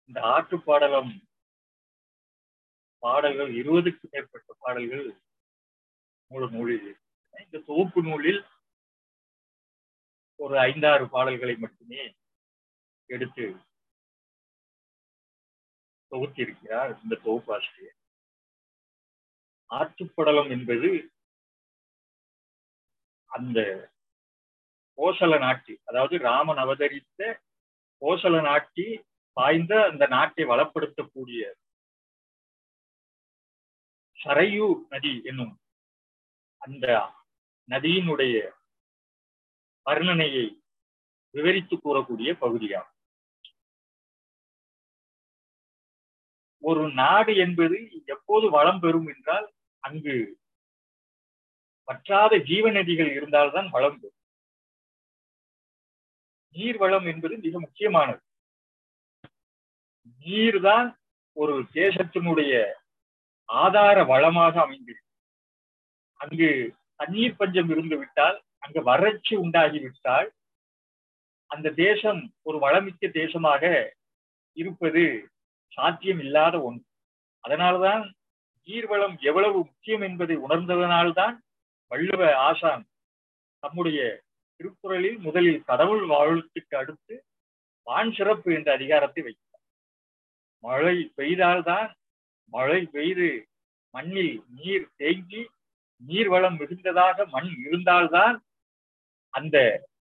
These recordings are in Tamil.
இந்த ஆற்றுப்பாடலம் பாடல்கள் இருபதுக்கும் மேற்பட்ட பாடல்கள் மூல நூலில் இருக்கின்றன. இந்த தொகுப்பு நூலில் ஒரு ஐந்தாறு பாடல்களை மட்டுமே எடுத்து தொகுத்திருக்கிறார் இந்த தொகுப்பாசிரியர் ஆற்றுப்படலம் என்பது அந்த கோசல நாட்டு அதாவது ராமன் அவதரித்த கோசல நாட்டி பாய்ந்த அந்த நாட்டை வளப்படுத்தக்கூடிய சரையு நதி என்னும் அந்த நதியினுடைய வர்ணனையை விவரித்து கூறக்கூடிய பகுதியாகும் ஒரு நாடு என்பது எப்போது வளம் பெறும் என்றால் அங்கு வற்றாத ஜீவ நதிகள் இருந்தால்தான் வளம் பெறும் நீர் வளம் என்பது மிக முக்கியமானது நீர்தான் ஒரு தேசத்தினுடைய ஆதார வளமாக அமைந்திருக்கு அங்கு தண்ணீர் பஞ்சம் இருந்து விட்டால் அங்கு வறட்சி உண்டாகிவிட்டால் அந்த தேசம் ஒரு வளமிக்க தேசமாக இருப்பது சாத்தியம் இல்லாத ஒன்று அதனால்தான் நீர்வளம் எவ்வளவு முக்கியம் என்பதை உணர்ந்ததனால்தான் வள்ளுவ ஆசான் நம்முடைய திருக்குறளில் முதலில் கடவுள் வாழ்த்துக்கு அடுத்து வான் சிறப்பு என்ற அதிகாரத்தை வைக்கிறார் மழை பெய்தால்தான் மழை பெய்து மண்ணில் நீர் தேங்கி நீர்வளம் மிகுந்ததாக மண் இருந்தால்தான் அந்த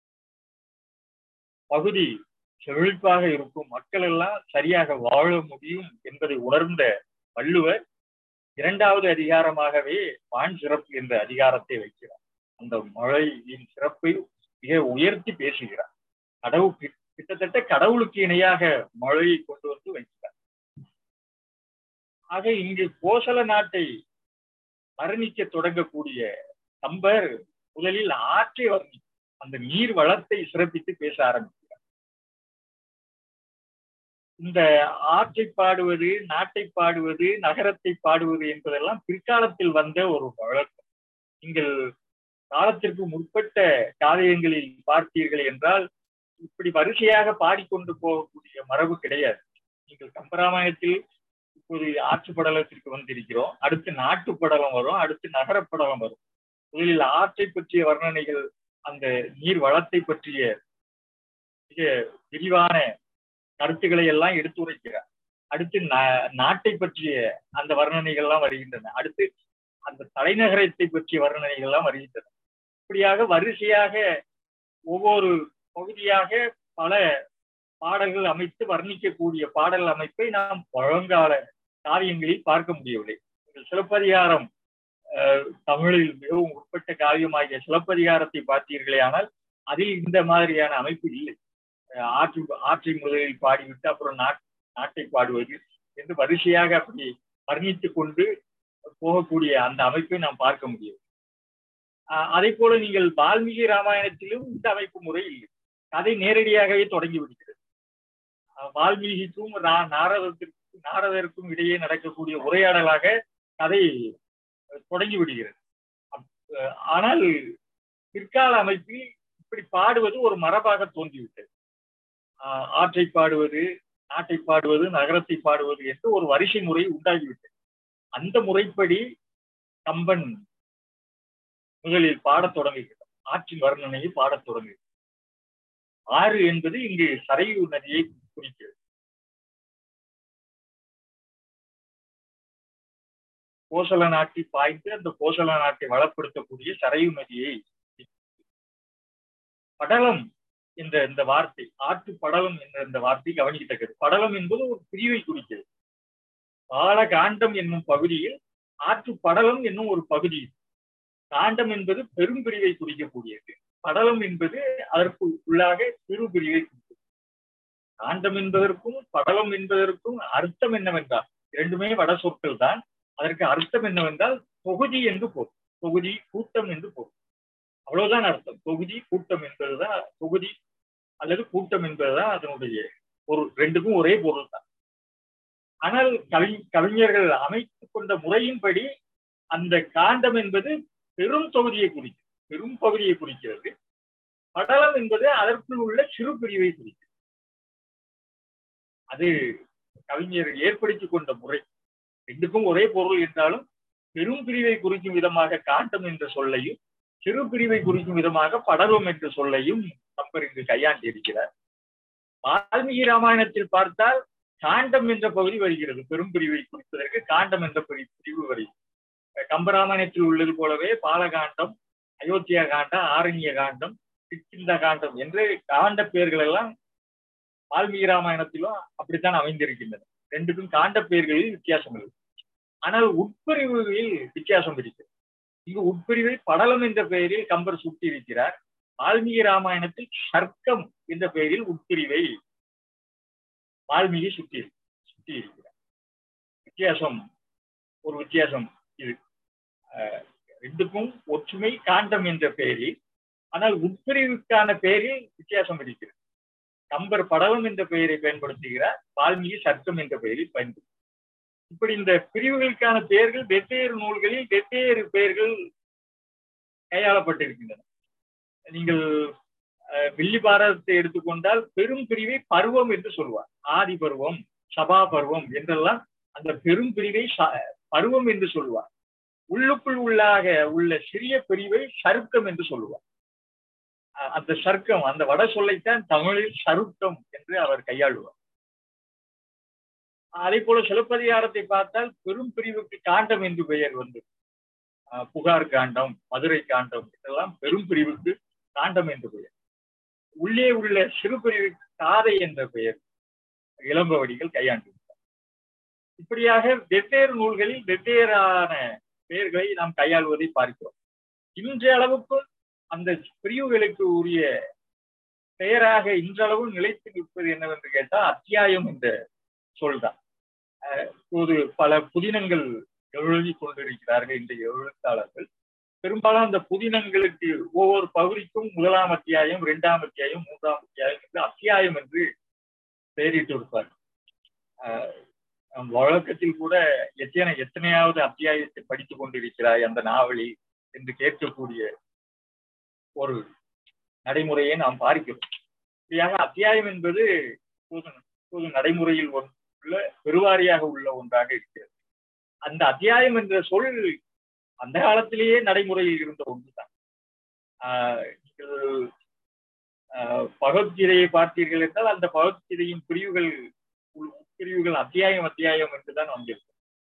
பகுதி செழிப்பாக இருக்கும் மக்கள் எல்லாம் சரியாக வாழ முடியும் என்பதை உணர்ந்த வள்ளுவர் இரண்டாவது அதிகாரமாகவே வான் சிறப்பு என்ற அதிகாரத்தை வைக்கிறார் அந்த மழையின் சிறப்பை மிக உயர்த்தி பேசுகிறார் கடவுள் கிட்டத்தட்ட கடவுளுக்கு இணையாக மழையை கொண்டு வந்து வைக்கிறார் ஆக இங்கு கோசல நாட்டை வர்ணிக்க தொடங்கக்கூடிய கம்பர் முதலில் ஆற்றை வர்ணி அந்த நீர் வளத்தை சிறப்பித்து பேச ஆரம்பிக்கிறார் இந்த ஆற்றை பாடுவது நாட்டை பாடுவது நகரத்தை பாடுவது என்பதெல்லாம் பிற்காலத்தில் வந்த ஒரு வழக்கம் நீங்கள் காலத்திற்கு முற்பட்ட காவியங்களில் பார்த்தீர்கள் என்றால் இப்படி வரிசையாக பாடிக்கொண்டு போகக்கூடிய மரபு கிடையாது நீங்கள் கம்பராமாயணத்தில் இப்போது ஆற்று படலத்திற்கு வந்திருக்கிறோம் அடுத்து நாட்டு படலம் வரும் அடுத்து நகரப்படலம் வரும் முதலில் ஆற்றை பற்றிய வர்ணனைகள் அந்த நீர் வளத்தை பற்றிய மிக விரிவான கருத்துக்களை எல்லாம் எடுத்துரைக்கிறார் அடுத்து நாட்டை பற்றிய அந்த வர்ணனைகள் எல்லாம் வருகின்றன அடுத்து அந்த தலைநகரத்தை பற்றிய வர்ணனைகள் எல்லாம் வருகின்றன இப்படியாக வரிசையாக ஒவ்வொரு பகுதியாக பல பாடல்கள் அமைத்து வர்ணிக்கக்கூடிய பாடல் அமைப்பை நாம் பழங்கால காவியங்களில் பார்க்க முடியவில்லை சிலப்பதிகாரம் தமிழில் மிகவும் உட்பட்ட காவியமாகிய சிலப்பதிகாரத்தை பார்த்தீர்களே ஆனால் அதில் இந்த மாதிரியான அமைப்பு இல்லை ஆற்று ஆற்றை முதலில் பாடிவிட்டு அப்புறம் நாட்டை பாடுவது என்று வரிசையாக அப்படி வர்ணித்து கொண்டு போகக்கூடிய அந்த அமைப்பை நாம் பார்க்க முடியும் அதே போல நீங்கள் வால்மீகி ராமாயணத்திலும் இந்த அமைப்பு முறை இல்லை கதை நேரடியாகவே தொடங்கி விடுகிறது வால்மீகிக்கும் நாரதத்திற்கும் நாரதருக்கும் இடையே நடக்கக்கூடிய உரையாடலாக கதை தொடங்கி விடுகிறது ஆனால் பிற்கால அமைப்பில் இப்படி பாடுவது ஒரு மரபாக தோன்றிவிட்டது ஆற்றை பாடுவது நாட்டை பாடுவது நகரத்தை பாடுவது என்று ஒரு வரிசை முறை உண்டாகிவிட்டது அந்த முறைப்படி கம்பன் முதலில் பாடத் தொடங்குகிறது ஆற்றின் வர்ணனையை பாடத் தொடங்குகிறது ஆறு என்பது இங்கு சரையு நதியை குறிக்கிறது கோசல நாட்டை பாய்ந்து அந்த கோசல நாட்டை வளப்படுத்தக்கூடிய சரையு நதியை படலம் என்ற இந்த வார்த்தை ஆற்று படலம் என்ற இந்த வார்த்தை கவனிக்கத்தக்கது படலம் என்பது ஒரு பிரிவை குறிக்கிறது பாலகாண்டம் என்னும் பகுதியில் ஆற்று படலம் என்னும் ஒரு பகுதி காண்டம் என்பது பெரும் பிரிவை குறிக்கக்கூடியது படலம் என்பது அதற்கு உள்ளாக சிறு பிரிவை குறிக்கிறது காண்டம் என்பதற்கும் படலம் என்பதற்கும் அர்த்தம் என்னவென்றால் இரண்டுமே வட சொற்கள் தான் அதற்கு அர்த்தம் என்னவென்றால் தொகுதி என்று பொருள் தொகுதி கூட்டம் என்று பொருள் அவ்வளவுதான் அர்த்தம் தொகுதி கூட்டம் என்பதுதான் தொகுதி அல்லது கூட்டம் என்பதுதான் அதனுடைய பொருள் ரெண்டுக்கும் ஒரே பொருள் தான் ஆனால் கவி கவிஞர்கள் அமைத்துக் கொண்ட முறையின்படி அந்த காண்டம் என்பது பெரும் தொகுதியை குறிக்கிறது பெரும் பகுதியை குறிக்கிறது படலம் என்பது அதற்குள் உள்ள சிறு பிரிவை குறிக்கிறது அது கவிஞர் ஏற்படுத்தி கொண்ட முறை ரெண்டுக்கும் ஒரே பொருள் என்றாலும் பெரும் பிரிவை குறிக்கும் விதமாக காண்டம் என்ற சொல்லையும் சிறு பிரிவை குறிக்கும் விதமாக படலம் என்ற சொல்லையும் கம்பர் இங்கு கையாண்டு இருக்கிறார் வால்மீகி ராமாயணத்தில் பார்த்தால் காண்டம் என்ற பகுதி வருகிறது பெரும் பிரிவை குறிப்பதற்கு காண்டம் என்ற பிரிவு வருகிறது கம்பராமாயணத்தில் உள்ளது போலவே பாலகாண்டம் அயோத்தியா காண்டம் ஆரண்ய காண்டம் கிஷ்கிந்த காண்டம் என்று காண்ட பெயர்கள் எல்லாம் வால்மீகி ராமாயணத்திலும் அப்படித்தான் அமைந்திருக்கின்றன ரெண்டுக்கும் காண்ட பெயர்களில் வித்தியாசம் இல்லை ஆனால் உட்பிரிவுகளில் வித்தியாசம் இருக்கிறது இங்கு உட்பிரிவை படலம் என்ற பெயரில் கம்பர் சுட்டி இருக்கிறார் வால்மீகி ராமாயணத்தில் சர்க்கம் என்ற பெயரில் உட்பிரிவை வால்மீகி சுட்டி சுட்டி இருக்கிறார் வித்தியாசம் ஒரு வித்தியாசம் இது ரெண்டுக்கும் ஒற்றுமை காண்டம் என்ற பெயரில் ஆனால் உட்பிரிவுக்கான பெயரில் வித்தியாசம் இருக்கிறது கம்பர் படலம் என்ற பெயரை பயன்படுத்துகிறார் வால்மீகி சர்க்கம் என்ற பெயரில் பயன்படுத்துகிறார் இப்படி இந்த பிரிவுகளுக்கான பெயர்கள் வெவ்வேறு நூல்களில் வெவ்வேறு பெயர்கள் கையாளப்பட்டிருக்கின்றன நீங்கள் வில்லி பாரதத்தை எடுத்துக்கொண்டால் பெரும் பிரிவை பருவம் என்று சொல்வார் ஆதி பருவம் சபா பருவம் என்றெல்லாம் அந்த பெரும் பிரிவை பருவம் என்று சொல்வார் உள்ளுக்குள் உள்ளாக உள்ள சிறிய பிரிவை சருக்கம் என்று சொல்லுவார் அந்த சர்க்கம் அந்த வட சொல்லைத்தான் தமிழில் சருக்கம் என்று அவர் கையாளுவார் அதே போல சிலப்பதிகாரத்தை பார்த்தால் பெரும் பிரிவுக்கு காண்டம் என்று பெயர் வந்து புகார் காண்டம் மதுரை காண்டம் இதெல்லாம் பெரும் பிரிவுக்கு காண்டம் என்று பெயர் உள்ளே உள்ள சிறு பிரிவுக்கு காதை என்ற பெயர் இளம்பவடிகள் கையாண்டிருந்தார் இப்படியாக வெவ்வேறு நூல்களில் வெவ்வேறான பெயர்களை நாம் கையாளுவதை பார்க்கிறோம் இன்றைய அளவுக்கும் அந்த பிரிவுகளுக்கு உரிய பெயராக இன்றளவு நிலைத்து நிற்பது என்னவென்று கேட்டால் அத்தியாயம் என்ற சொல்தான் இப்போது பல புதினங்கள் எழுதி கொண்டிருக்கிறார்கள் இன்றைய எழுத்தாளர்கள் பெரும்பாலும் அந்த புதினங்களுக்கு ஒவ்வொரு பகுதிக்கும் முதலாம் அத்தியாயம் இரண்டாம் அத்தியாயம் மூன்றாம் அத்தியாயம் என்று அத்தியாயம் என்று பெயரிட்டு இருப்பார் வழக்கத்தில் கூட எத்தனை எத்தனையாவது அத்தியாயத்தை படித்துக் கொண்டிருக்கிறாய் அந்த நாவலில் என்று கேட்கக்கூடிய ஒரு நடைமுறையை நாம் பார்க்கிறோம் இப்படியாக அத்தியாயம் என்பது பொது நடைமுறையில் உள்ள பெருவாரியாக உள்ள ஒன்றாக இருக்கிறது அந்த அத்தியாயம் என்ற சொல் அந்த காலத்திலேயே நடைமுறையில் இருந்த ஒன்றுதான் பகவத்கீதையை பார்த்தீர்கள் என்றால் அந்த பகவத்கீதையின் பிரிவுகள் பிரிவுகள் அத்தியாயம் அத்தியாயம் என்றுதான் வந்திருக்கும்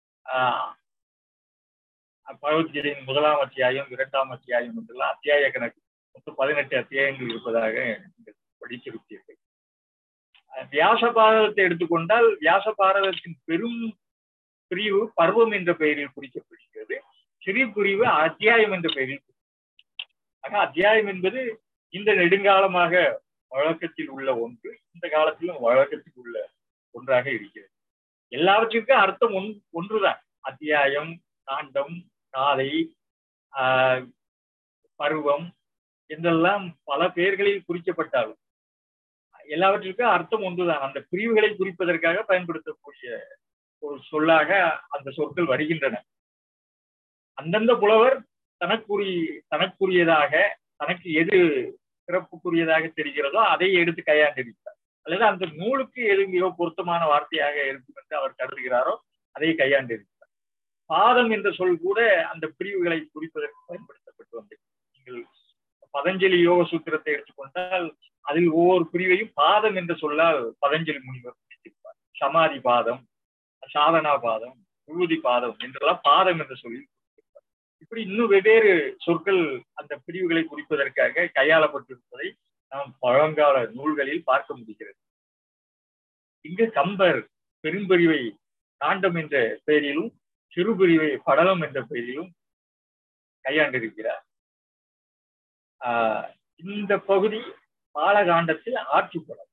பகவத்கீதையின் முதலாம் அத்தியாயம் இரண்டாம் அத்தியாயம் என்றெல்லாம் அத்தியாய கணக்கு மொத்தம் பதினெட்டு அத்தியாயங்கள் இருப்பதாக நீங்கள் படித்திருப்பீர்கள் வியாச பாரதத்தை எடுத்துக்கொண்டால் வியாச பாரதத்தின் பெரும் பிரிவு பருவம் என்ற பெயரில் குறிக்கப்படுகிறது சிறு பிரிவு அத்தியாயம் என்ற பெயரில் ஆக அத்தியாயம் என்பது இந்த நெடுங்காலமாக வழக்கத்தில் உள்ள ஒன்று இந்த காலத்திலும் வழக்கத்தில் உள்ள ஒன்றாக இருக்கிறது எல்லாவற்றிற்கும் அர்த்தம் ஒன் ஒன்றுதான் அத்தியாயம் காண்டம் காதை பருவம் என்றெல்லாம் பல பெயர்களில் குறிக்கப்பட்டாலும் எல்லாவற்றிற்கும் அர்த்தம் ஒன்றுதான் அந்த பிரிவுகளை குறிப்பதற்காக பயன்படுத்தக்கூடிய ஒரு சொல்லாக அந்த சொற்கள் வருகின்றன அந்தந்த புலவர் தனக்குரிய தனக்குரியதாக தனக்கு எது சிறப்புக்குரியதாக தெரிகிறதோ அதை எடுத்து கையாண்டிருக்கிறார் அல்லது அந்த நூலுக்கு எது மிக பொருத்தமான வார்த்தையாக இருக்கும் என்று அவர் கருதுகிறாரோ அதை கையாண்டிருக்கிறார் பாதம் என்ற சொல் கூட அந்த பிரிவுகளை குறிப்பதற்கு பயன்படுத்தப்பட்டு வந்தது நீங்கள் பதஞ்சலி யோக சூத்திரத்தை எடுத்துக்கொண்டால் அதில் ஒவ்வொரு பிரிவையும் பாதம் என்ற சொல்லால் பதஞ்சலி முனிவர் குறித்திருப்பார் சமாதி பாதம் சாதனா பாதம் விபூதி பாதம் என்றெல்லாம் பாதம் என்ற சொல்லி இப்படி இன்னும் வெவ்வேறு சொற்கள் அந்த பிரிவுகளை குறிப்பதற்காக கையாளப்பட்டிருப்பதை நாம் பழங்கால நூல்களில் பார்க்க முடிகிறது இங்கு கம்பர் பெரும்பிரிவை காண்டம் என்ற பெயரிலும் சிறுபிரிவை படலம் என்ற பெயரிலும் கையாண்டிருக்கிறார் ஆஹ் இந்த பகுதி பாலகாண்டத்தில் ஆற்றுப்படம்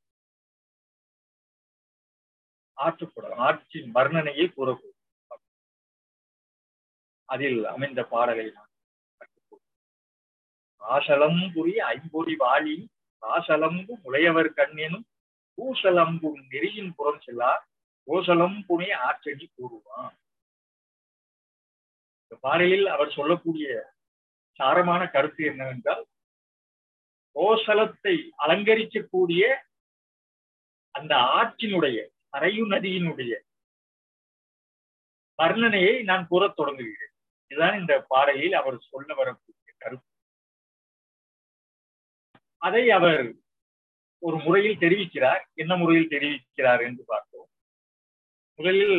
ஆற்றுப்படம் ஆற்றின் வர்ணனையை கூறக்கூடும் அதில் அமைந்த பாடலை நான் ஆசலம் புரி ஐம்பொறி வாழி ஆசலம்பு முளையவர் கண்ணெனும் பூசலம்பும் நெறியின் புறம் செல்லார் கோசலம் புனே ஆற்றடி கூறுவான் இந்த பாடலில் அவர் சொல்லக்கூடிய சாரமான கருத்து என்னவென்றால் கோசலத்தை அலங்கரிக்கக்கூடிய அந்த ஆற்றினுடைய சரையு நதியினுடைய வர்ணனையை நான் கூறத் தொடங்குகிறேன் இதுதான் இந்த பாடலில் அவர் சொல்ல வரக்கூடிய கருத்து அதை அவர் ஒரு முறையில் தெரிவிக்கிறார் என்ன முறையில் தெரிவிக்கிறார் என்று பார்த்தோம் முதலில்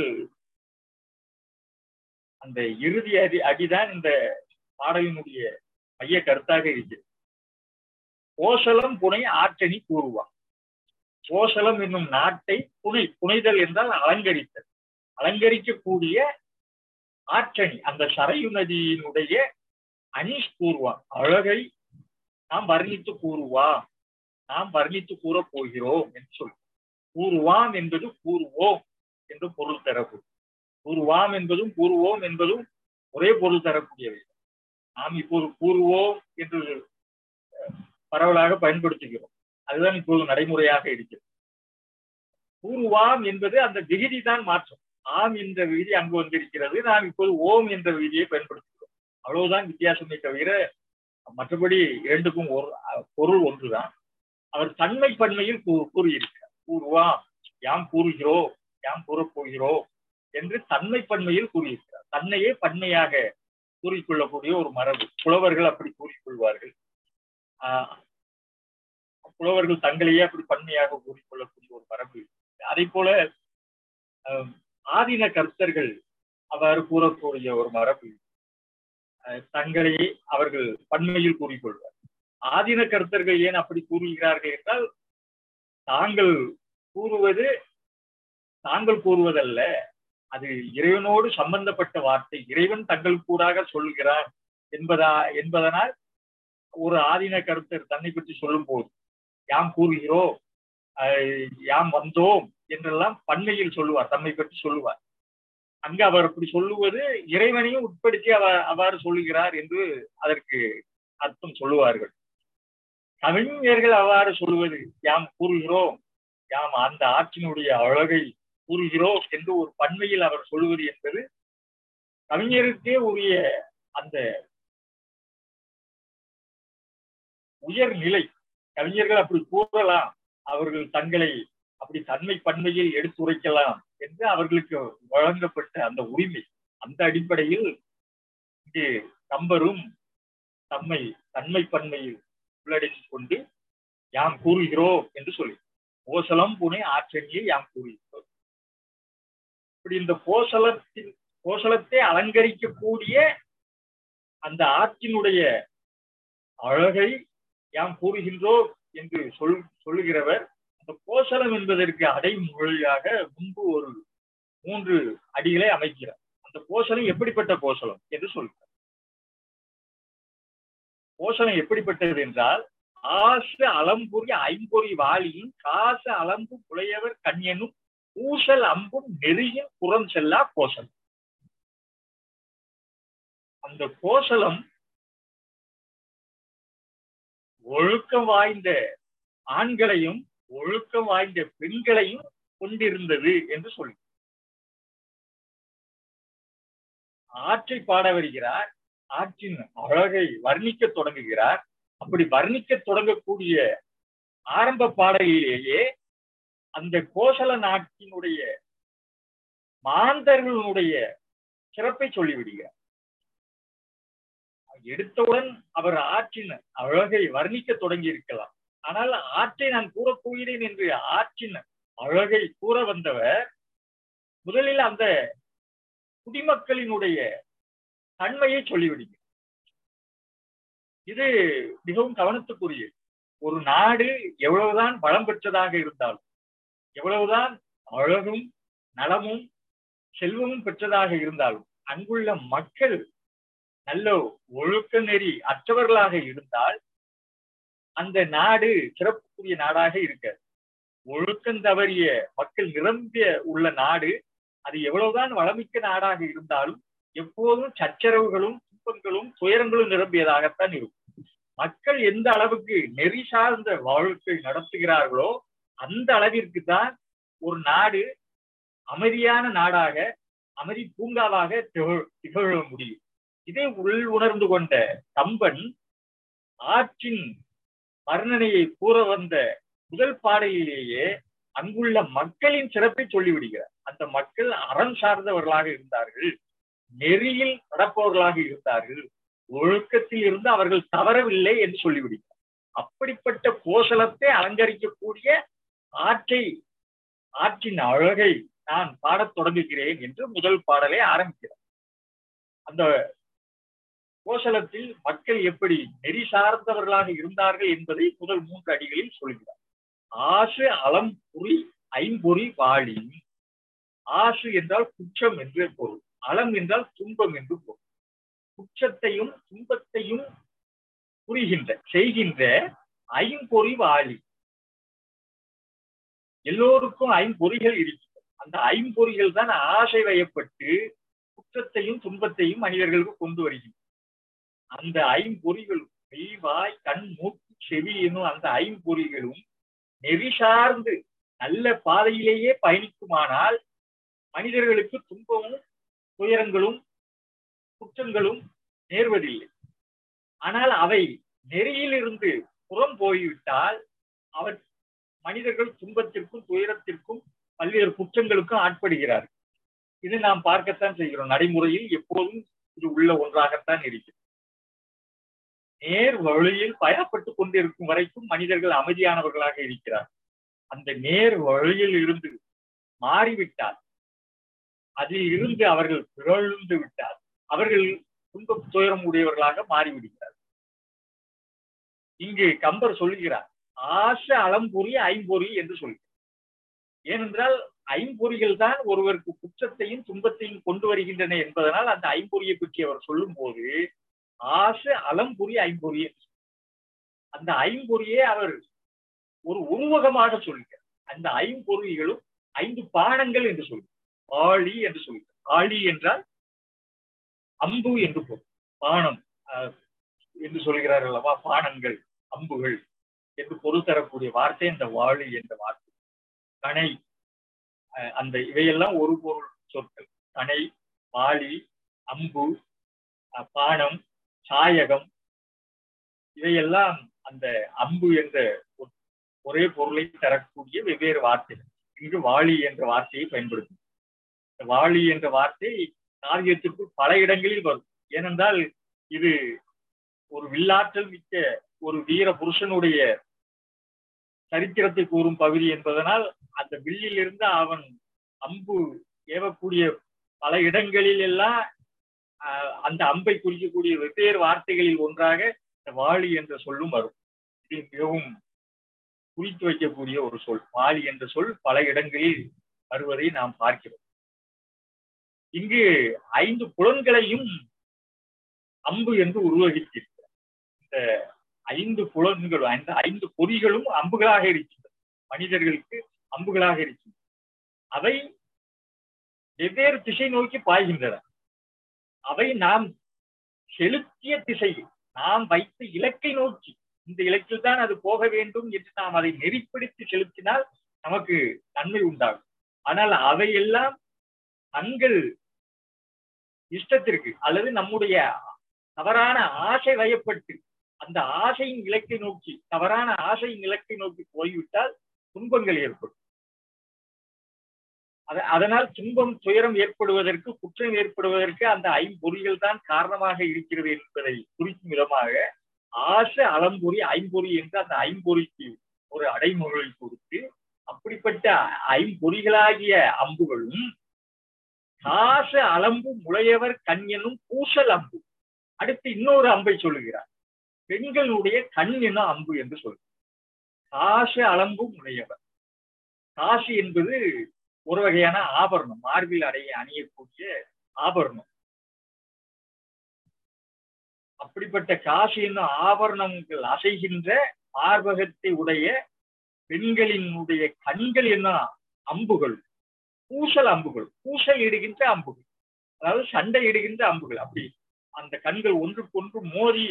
அந்த இறுதி அடி அடிதான் இந்த பாடலினுடைய மைய கருத்தாக இருக்கிறது கோசலம் புனை ஆற்றணி கூறுவான் கோசலம் என்னும் நாட்டை புனை புனைதல் என்றால் அலங்கரித்தல் அலங்கரிக்கக்கூடிய ஆற்றணி அந்த சரையு நதியினுடைய அனீஷ் கூறுவான் அழகை நாம் வர்ணித்து கூறுவாம் நாம் வர்ணித்து கூறப் போகிறோம் என்று சொல்லி கூறுவாம் என்பது கூறுவோம் என்று பொருள் தரக்கூடிய கூறுவாம் என்பதும் கூறுவோம் என்பதும் ஒரே பொருள் தரக்கூடியவை நாம் இப்போது கூறுவோம் என்று பரவலாக பயன்படுத்துகிறோம் அதுதான் இப்போது நடைமுறையாக இருக்கிறது கூறுவாம் என்பது அந்த விகுதி தான் மாற்றம் ஆம் என்ற விகுதி அங்கு வந்திருக்கிறது நாம் இப்போது ஓம் என்ற விதியை பயன்படுத்துகிறோம் அவ்வளவுதான் வித்தியாசமே தவிர மற்றபடி இரண்டுக்கும் ஒரு பொருள் ஒன்றுதான் அவர் தன்மை பன்மையில் கூறியிருக்கிறார் கூறுவாம் யாம் கூறுகிறோம் யாம் கூறப் போகிறோம் என்று தன்மை பன்மையில் கூறியிருக்கிறார் தன்னையே பன்மையாக கூறிக்கொள்ளக்கூடிய ஒரு மரபு புலவர்கள் அப்படி கூறிக்கொள்வார்கள் ஆஹ் புலவர்கள் தங்களையே அப்படி பன்மையாக கூறிக்கொள்ளக்கூடிய ஒரு மரபு அதே போல ஆதீன கர்த்தர்கள் அவ்வாறு கூறக்கூடிய ஒரு மரபு தங்களையே அவர்கள் பன்மையில் கூறிக்கொள்வார் ஆதீன கர்த்தர்கள் ஏன் அப்படி கூறுகிறார்கள் என்றால் தாங்கள் கூறுவது தாங்கள் கூறுவதல்ல அது இறைவனோடு சம்பந்தப்பட்ட வார்த்தை இறைவன் தங்கள் கூறாக சொல்கிறான் என்பதா என்பதனால் ஒரு ஆதீன கருத்தர் தன்னை பற்றி சொல்லும் போது யாம் கூறுகிறோம் யாம் வந்தோம் என்றெல்லாம் பன்மையில் சொல்லுவார் தம்மை பற்றி சொல்லுவார் அங்கு அவர் அப்படி சொல்லுவது இறைவனையும் உட்படுத்தி அவர் அவ்வாறு சொல்லுகிறார் என்று அதற்கு அர்த்தம் சொல்லுவார்கள் கவிஞர்கள் அவ்வாறு சொல்லுவது யாம் கூறுகிறோம் யாம் அந்த ஆற்றினுடைய அழகை கூறுகிறோம் என்று ஒரு பன்மையில் அவர் சொல்லுவது என்பது கவிஞருக்கே உரிய அந்த உயர் நிலை கவிஞர்கள் அப்படி கூறலாம் அவர்கள் தங்களை அப்படி தன்மை பன்மையில் எடுத்துரைக்கலாம் என்று அவர்களுக்கு வழங்கப்பட்ட அந்த உரிமை அந்த அடிப்படையில் இங்கே கம்பரும் தம்மை தன்மை பன்மையில் உள்ளடக்கிக் கொண்டு யாம் கூறுகிறோம் என்று சொல்லி கோசலம் புனை ஆற்றணியை யாம் கூறுகிறோம் இப்படி இந்த கோசலத்தின் கோசலத்தை அலங்கரிக்கக்கூடிய அந்த ஆற்றினுடைய அழகை யாம் கூறுகின்றோம் என்று சொல் சொல்லுகிறவர் அந்த கோசலம் என்பதற்கு அடைமொழியாக முன்பு ஒரு மூன்று அடிகளை அமைக்கிறார் அந்த கோசலம் எப்படிப்பட்ட கோசலம் என்று சொல்கிறார் கோசலம் எப்படிப்பட்டது என்றால் ஆசு அலம்புரி ஐம்பொறி வாளியும் காசு அலம்பு புலையவர் கண்யனும் ஊசல் அம்பும் நெறியின் புறம் செல்லா கோசலம் அந்த கோசலம் ஒழுக்கம் வாய்ந்த ஆண்களையும் ஒழுக்கம் வாய்ந்த பெண்களையும் கொண்டிருந்தது என்று சொல்லி ஆற்றை பாட வருகிறார் ஆற்றின் அழகை வர்ணிக்க தொடங்குகிறார் அப்படி வர்ணிக்க தொடங்கக்கூடிய ஆரம்ப பாடலிலேயே அந்த கோசல நாட்டினுடைய மாந்தர்களுடைய சிறப்பை சொல்லிவிடுகிறார் எடுத்தவுடன் அவர் ஆற்றின் அழகை வர்ணிக்க தொடங்கி இருக்கலாம் ஆனால் ஆற்றை நான் கூறப் போகிறேன் என்று ஆற்றின் அழகை கூற வந்தவர் முதலில் அந்த குடிமக்களினுடைய தன்மையை சொல்லிவிடுகிறார் இது மிகவும் கவனத்துக்குரியது ஒரு நாடு எவ்வளவுதான் வளம் பெற்றதாக இருந்தாலும் எவ்வளவுதான் அழகும் நலமும் செல்வமும் பெற்றதாக இருந்தாலும் அங்குள்ள மக்கள் நல்ல ஒழுக்க நெறி அற்றவர்களாக இருந்தால் அந்த நாடு சிறப்புக்குரிய நாடாக இருக்காது ஒழுக்கம் தவறிய மக்கள் நிரம்பிய உள்ள நாடு அது எவ்வளவுதான் வளமிக்க நாடாக இருந்தாலும் எப்போதும் சச்சரவுகளும் துன்பங்களும் துயரங்களும் நிரம்பியதாகத்தான் இருக்கும் மக்கள் எந்த அளவுக்கு நெறி சார்ந்த வாழ்க்கை நடத்துகிறார்களோ அந்த அளவிற்கு தான் ஒரு நாடு அமைதியான நாடாக அமைதி பூங்காவாக திகழ முடியும் இதை உள் உணர்ந்து கொண்ட கம்பன் ஆற்றின் வர்ணனையை கூற வந்த முதல் பாடலிலேயே அங்குள்ள மக்களின் சிறப்பை சொல்லிவிடுகிறார் அந்த மக்கள் அறம் சார்ந்தவர்களாக இருந்தார்கள் நெறியில் நடப்பவர்களாக இருந்தார்கள் ஒழுக்கத்தில் இருந்து அவர்கள் தவறவில்லை என்று சொல்லிவிடுகிறார் அப்படிப்பட்ட கோசலத்தை அலங்கரிக்கக்கூடிய ஆற்றை ஆற்றின் அழகை நான் பாடத் தொடங்குகிறேன் என்று முதல் பாடலை ஆரம்பிக்கிறார் அந்த கோசலத்தில் மக்கள் எப்படி நெறி சார்ந்தவர்களாக இருந்தார்கள் என்பதை முதல் மூன்று அடிகளில் சொல்கிறார் ஆசு அலம் புரி ஐம்பொறி வாழி ஆசு என்றால் குற்றம் என்று பொருள் அலம் என்றால் துன்பம் என்று பொருள் குற்றத்தையும் துன்பத்தையும் புரிகின்ற செய்கின்ற ஐம்பொறி வாழி எல்லோருக்கும் ஐம்பொறிகள் இருக்கிறது அந்த ஐம்பொறிகள் தான் ஆசை வயப்பட்டு குற்றத்தையும் துன்பத்தையும் மனிதர்களுக்கு கொண்டு வருகின்றன அந்த ஐம்பொறிகளும் மெய்வாய் கண் மூக்கு செவி என்னும் அந்த ஐம்பொறிகளும் நெறி சார்ந்து நல்ல பாதையிலேயே பயணிக்குமானால் மனிதர்களுக்கு துன்பமும் துயரங்களும் குற்றங்களும் நேர்வதில்லை ஆனால் அவை நெறியிலிருந்து புறம் போய்விட்டால் அவர் மனிதர்கள் துன்பத்திற்கும் துயரத்திற்கும் பல்வேறு குற்றங்களுக்கும் ஆட்படுகிறார்கள் இது நாம் பார்க்கத்தான் செய்கிறோம் நடைமுறையில் எப்போதும் இது உள்ள ஒன்றாகத்தான் இருக்கிறது நேர் வழியில் பயணப்பட்டுக் கொண்டிருக்கும் வரைக்கும் மனிதர்கள் அமைதியானவர்களாக இருக்கிறார் அந்த நேர் வழியில் இருந்து மாறிவிட்டால் அதில் இருந்து அவர்கள் பிறழ்ந்து விட்டால் அவர்கள் துன்ப துயரம் உடையவர்களாக மாறிவிடுகிறார் இங்கு கம்பர் சொல்கிறார் ஆச அலம்பொறி ஐம்பொறி என்று சொல்கிறார் ஏனென்றால் ஐம்பொறிகள் தான் ஒருவருக்கு குற்றத்தையும் துன்பத்தையும் கொண்டு வருகின்றன என்பதனால் அந்த ஐம்பொறியை பற்றி அவர் சொல்லும் போது ஆசை அலம்புரி ஐம்பொறி அந்த ஐம்பொறியை அவர் ஒரு உருவகமாக சொல்கிறார் அந்த ஐம்பொறிகளும் ஐந்து பானங்கள் என்று சொல்கிறார் ஆழி என்று சொல்கிறார் ஆழி என்றால் அம்பு என்று பொருள் பானம் என்று சொல்கிறார் அல்லவா பானங்கள் அம்புகள் என்று பொருள் தரக்கூடிய வார்த்தை அந்த வாழி என்ற வார்த்தை கணை அந்த இவையெல்லாம் ஒரு பொருள் சொற்கள் கணை வாளி அம்பு பானம் சாயகம் இவையெல்லாம் அந்த அம்பு என்ற ஒரே பொருளை தரக்கூடிய வெவ்வேறு வார்த்தைகள் இங்கு வாளி என்ற வார்த்தையை பயன்படுத்தும் வாளி என்ற வார்த்தை காவியத்திற்குள் பல இடங்களில் வரும் ஏனென்றால் இது ஒரு வில்லாற்றல் மிக்க ஒரு வீர புருஷனுடைய சரித்திரத்தை கூறும் பகுதி என்பதனால் அந்த வில்லில் இருந்து அவன் அம்பு ஏவக்கூடிய பல இடங்களில் எல்லாம் அந்த அம்பை குறிக்கக்கூடிய வெவ்வேறு வார்த்தைகளில் ஒன்றாக இந்த வாளி என்ற சொல்லும் வரும் இது மிகவும் குறித்து வைக்கக்கூடிய ஒரு சொல் வாளி என்ற சொல் பல இடங்களில் வருவதை நாம் பார்க்கிறோம் இங்கு ஐந்து புலன்களையும் அம்பு என்று உருவகித்திருக்கிறார் இந்த ஐந்து புலன்கள் அந்த ஐந்து பொறிகளும் அம்புகளாக இருக்கின்றன மனிதர்களுக்கு அம்புகளாக இருக்கின்றன அவை வெவ்வேறு திசை நோக்கி பாய்கின்றன அவை நாம் செலுத்திய திசையில் நாம் வைத்த இலக்கை நோக்கி இந்த இலக்கில் தான் அது போக வேண்டும் என்று நாம் அதை நெறிப்படுத்தி செலுத்தினால் நமக்கு நன்மை உண்டாகும் ஆனால் அவையெல்லாம் தங்கள் இஷ்டத்திற்கு அல்லது நம்முடைய தவறான ஆசை வயப்பட்டு அந்த ஆசையின் இலக்கை நோக்கி தவறான ஆசையின் இலக்கை நோக்கி போய்விட்டால் துன்பங்கள் ஏற்படும் அதனால் துன்பம் துயரம் ஏற்படுவதற்கு குற்றம் ஏற்படுவதற்கு அந்த ஐம்பொறிகள் தான் காரணமாக இருக்கிறது என்பதை குறிக்கும் விதமாக ஆசை அலம்பொறி ஐம்பொறி என்று அந்த ஐம்பொறிக்கு ஒரு அடைமொழி கொடுத்து அப்படிப்பட்ட ஐம்பொறிகளாகிய அம்புகளும் காச அலம்பு முளையவர் கண் என்னும் பூசல் அம்பு அடுத்து இன்னொரு அம்பை சொல்லுகிறார் பெண்களுடைய கண் என்னும் அம்பு என்று சொல்கிறார் காசு அலம்பு முளையவர் காசு என்பது ஒரு வகையான ஆபரணம் மார்பில் அடைய அணியக்கூடிய ஆபரணம் அப்படிப்பட்ட காசு என்னும் ஆபரணங்கள் அசைகின்ற மார்பகத்தை உடைய பெண்களினுடைய கண்கள் என்ன அம்புகள் பூசல் அம்புகள் பூசல் இடுகின்ற அம்புகள் அதாவது சண்டை இடுகின்ற அம்புகள் அப்படி அந்த கண்கள் ஒன்றுக்கொன்று மோதி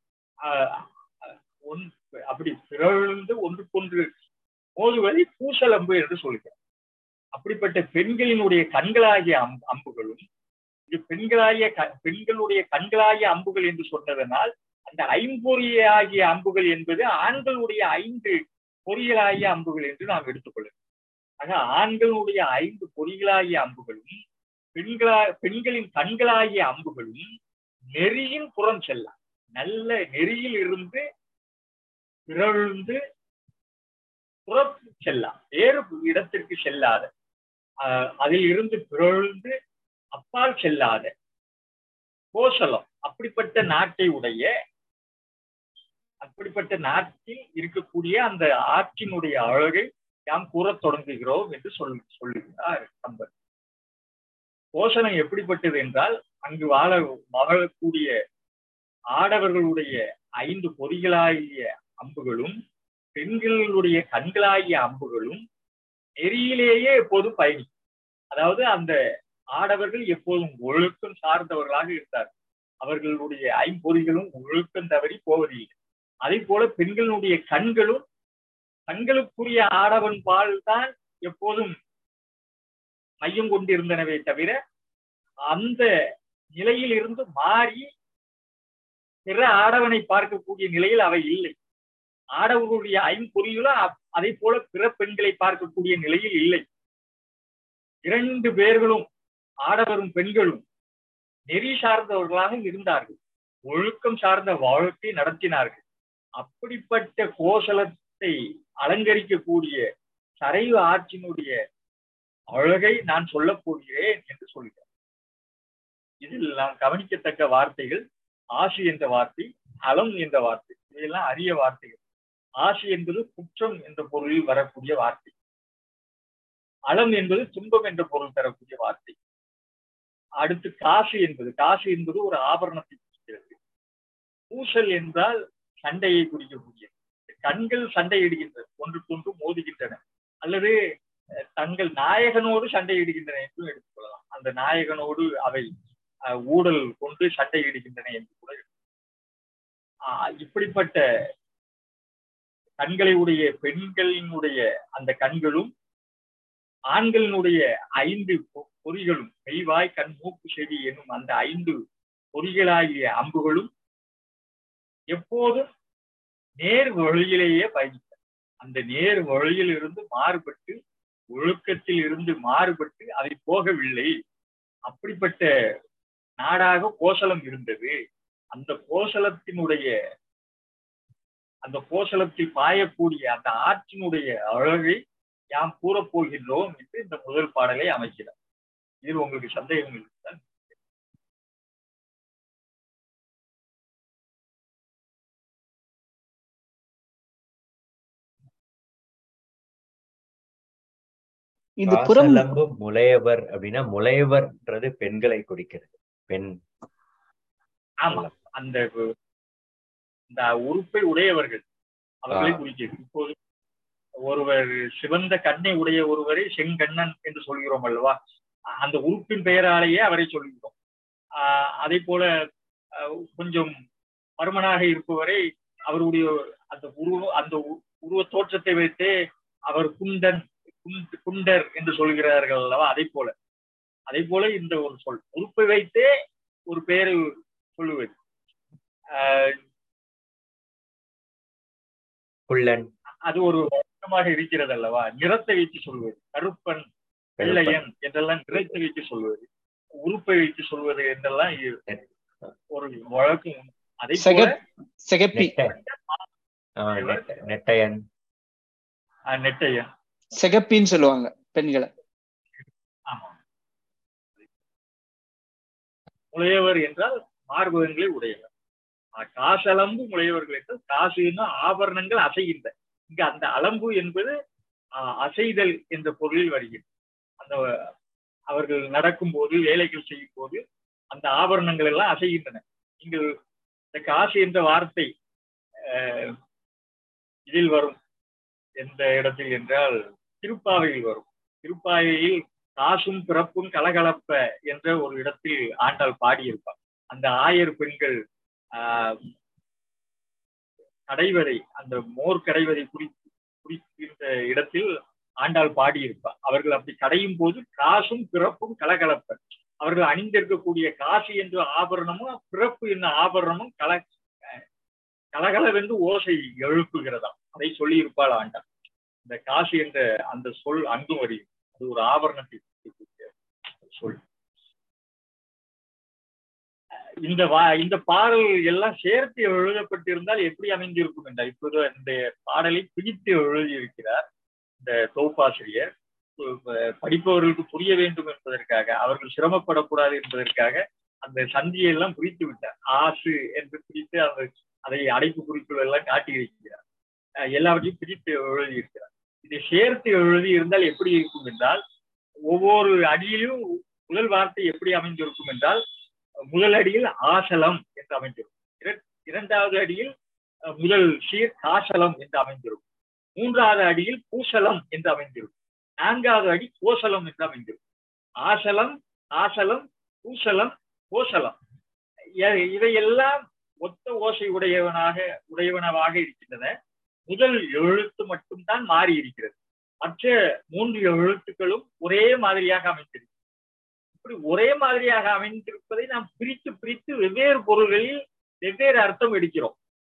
அப்படி பிறழ்ந்து ஒன்றுக்கொன்று மோதுவதை பூசல் அம்பு என்று சொல்கிறார் அப்படிப்பட்ட பெண்களினுடைய கண்களாகிய அம் அம்புகளும் இது பெண்களாகிய பெண்களுடைய கண்களாகிய அம்புகள் என்று சொன்னதனால் அந்த ஐம்பொறியாகிய அம்புகள் என்பது ஆண்களுடைய ஐந்து பொறியலாகிய அம்புகள் என்று நாம் எடுத்துக்கொள்ள ஆக ஆண்களுடைய ஐந்து பொறிகளாகிய அம்புகளும் பெண்களா பெண்களின் கண்களாகிய அம்புகளும் நெறியின் புறம் செல்லாம் நல்ல நெறியில் இருந்து பிறழ்ந்து புறத்து செல்லாம் வேறு இடத்திற்கு செல்லாத ஆஹ் அதில் இருந்து பிறழ்ந்து அப்பால் செல்லாத கோசலம் அப்படிப்பட்ட நாட்டை உடைய அப்படிப்பட்ட நாட்டில் இருக்கக்கூடிய அந்த ஆற்றினுடைய அழகை நாம் கூறத் தொடங்குகிறோம் என்று சொல் சொல்லுகிறார் கம்பர் கோசலம் எப்படிப்பட்டது என்றால் அங்கு வாழ வாழக்கூடிய ஆடவர்களுடைய ஐந்து பொறிகளாகிய அம்புகளும் பெண்களுடைய கண்களாகிய அம்புகளும் நெறியிலேயே எப்போதும் பயணிக்கும் அதாவது அந்த ஆடவர்கள் எப்போதும் ஒழுக்கம் சார்ந்தவர்களாக இருந்தார் அவர்களுடைய ஐம்பொறிகளும் ஒழுக்கம் தவறி போவதில்லை அதே போல பெண்களுடைய கண்களும் தங்களுக்குரிய ஆடவன் பால் தான் எப்போதும் மையம் கொண்டிருந்தனவே தவிர அந்த நிலையில் இருந்து மாறி பிற ஆடவனை பார்க்கக்கூடிய நிலையில் அவை இல்லை ஆடவர்களுடைய ஐம்பொறிகளும் அதே போல பிற பெண்களை பார்க்கக்கூடிய நிலையில் இல்லை இரண்டு பேர்களும் ஆடவரும் பெண்களும் நெறி சார்ந்தவர்களாக இருந்தார்கள் ஒழுக்கம் சார்ந்த வாழ்க்கை நடத்தினார்கள் அப்படிப்பட்ட கோசலத்தை அலங்கரிக்கக்கூடிய சரைவு ஆட்சியினுடைய அழகை நான் சொல்ல போகிறேன் என்று சொல்கிறேன் இதில் நாம் கவனிக்கத்தக்க வார்த்தைகள் ஆசி என்ற வார்த்தை அலம் என்ற வார்த்தை இவையெல்லாம் அரிய வார்த்தைகள் ஆசி என்பது குற்றம் என்ற பொருளில் வரக்கூடிய வார்த்தை அலம் என்பது துன்பம் என்ற பொருள் தரக்கூடிய வார்த்தை அடுத்து காசு என்பது காசு என்பது ஒரு ஆபரணத்தை குறிக்கிறது பூசல் என்றால் சண்டையை குறிக்கக்கூடியது கண்கள் சண்டையிடுகின்றன ஒன்றுக்கொன்று மோதுகின்றன அல்லது தங்கள் நாயகனோடு சண்டையிடுகின்றன என்றும் எடுத்துக்கொள்ளலாம் அந்த நாயகனோடு அவை ஊழல் கொண்டு சண்டையிடுகின்றன என்று கூட இப்படிப்பட்ட கண்களை உடைய பெண்களினுடைய அந்த கண்களும் ஆண்களினுடைய ஐந்து பொறிகளும் மெய்வாய் கண் மூக்கு செவி என்னும் அந்த ஐந்து பொறிகளாகிய அம்புகளும் எப்போதும் நேர் வழியிலேயே பயணித்தன அந்த நேர் வழியில் இருந்து மாறுபட்டு ஒழுக்கத்தில் இருந்து மாறுபட்டு அதை போகவில்லை அப்படிப்பட்ட நாடாக கோசலம் இருந்தது அந்த கோசலத்தினுடைய அந்த கோசலத்தில் பாயக்கூடிய அந்த ஆற்றினுடைய அழகை யாம் கூறப்போகின்றோம் என்று இந்த முதல் பாடலை அமைக்கிறார் இதில் உங்களுக்கு சந்தேகம் இருந்தால் இது புறம் காசலம்பு முளையவர் அப்படின்னா முளையவர்ன்றது பெண்களை குறிக்கிறது பெண் ஆமா அந்த இந்த உறுப்பை உடையவர்கள் அவர்களை குறிக்கிறது இப்போது ஒருவர் சிவந்த கண்ணை உடைய ஒருவரை செங்கண்ணன் என்று சொல்கிறோம் அல்லவா அந்த உறுப்பின் பெயராலேயே அவரை சொல்கிறோம் ஆஹ் அதே போல கொஞ்சம் பருமனாக இருப்பவரை அவருடைய அந்த உருவ அந்த உருவ தோற்றத்தை வைத்தே அவர் குண்டன் குண்டர் என்று சொல்கிறார்கள் அல்லவா அதே போல அதே போல இந்த ஒரு சொல் உறுப்பை வைத்தே ஒரு பெயரை சொல்லுவது குள்ளன் அது ஒரு வழக்கமாக இருக்கிறது அல்லவா நிறத்தை வைத்து சொல்வது கருப்பன் வெள்ளையன் என்றெல்லாம் நிறத்தை வைத்து சொல்வது உறுப்பை வைத்து சொல்வது என்றெல்லாம் ஒரு வழக்கம் அதே போல செகப்பி நெட்டையன் நெட்டையன் செகப்பின்னு சொல்லுவாங்க பெண்களை ஆமா உடையவர் என்றால் மார்பகங்களை உடையவர் காசலம்பு உடையவர்கள் என்றால் காசுன்னா ஆபரணங்கள் அசைகின்ற இங்க அந்த அலம்பு என்பது அசைதல் என்ற பொருளில் வருகிறது அந்த அவர்கள் நடக்கும் போது வேலைகள் செய்யும் போது அந்த ஆபரணங்கள் எல்லாம் அசைகின்றன நீங்கள் இந்த காசு என்ற வார்த்தை இதில் வரும் எந்த இடத்தில் என்றால் திருப்பாவையில் வரும் திருப்பாவையில் காசும் பிறப்பும் கலகலப்ப என்ற ஒரு இடத்தில் ஆண்டாள் பாடியிருப்பார் அந்த ஆயர் பெண்கள் ஆஹ் கடைவதை அந்த மோர் கடைவதை குறி குறிக்கின்ற இடத்தில் ஆண்டாள் பாடியிருப்பார் அவர்கள் அப்படி கடையும் போது காசும் பிறப்பும் கலகலப்ப அவர்கள் அணிந்திருக்கக்கூடிய காசு என்ற ஆபரணமும் பிறப்பு என்ன ஆபரணமும் கல கலகலவென்று ஓசை எழுப்புகிறதாம் அதை சொல்லி இருப்பாள் ஆண்டாள் இந்த காசு என்ற அந்த சொல் அங்கும் வருகிறது அது ஒரு ஆபரணத்தை குறிக்கக்கூடிய சொல் இந்த வா இந்த பாடல் எல்லாம் சேர்த்து எழுதப்பட்டிருந்தால் எப்படி அமைந்திருக்கும் என்றால் இப்போது இந்த பாடலை பிரித்து எழுதியிருக்கிறார் இந்த தொகுப்பாசிரியர் படிப்பவர்களுக்கு புரிய வேண்டும் என்பதற்காக அவர்கள் சிரமப்படக்கூடாது என்பதற்காக அந்த சந்தியை எல்லாம் பிரித்து விட்டார் ஆசு என்று பிரித்து அந்த அதை அடைப்பு குறிப்புகள் எல்லாம் காட்டியிருக்கிறார் எல்லாவற்றையும் பிரித்து எழுதியிருக்கிறார் இதை சேர்த்து எழுதி இருந்தால் எப்படி இருக்கும் என்றால் ஒவ்வொரு அடியிலும் முதல் வார்த்தை எப்படி அமைந்திருக்கும் என்றால் முதல் அடியில் ஆசலம் என்று அமைந்திருக்கும் இரண்டாவது அடியில் முதல் சீர் காசலம் என்று அமைந்திருக்கும் மூன்றாவது அடியில் பூசலம் என்று அமைந்திருக்கும் நான்காவது அடி கோசலம் என்று அமைந்திருக்கும் ஆசலம் ஆசலம் பூசலம் கோசலம் இவையெல்லாம் ஒத்த ஓசை உடையவனாக உடையவனவாக இருக்கின்றன முதல் எழுத்து மட்டும்தான் மாறி இருக்கிறது மற்ற மூன்று எழுத்துக்களும் ஒரே மாதிரியாக அமைந்திருக்கு இப்படி ஒரே மாதிரியாக அமைந்திருப்பதை நாம் பிரித்து பிரித்து வெவ்வேறு பொருள்களில் வெவ்வேறு அர்த்தம் எடுக்கிறோம்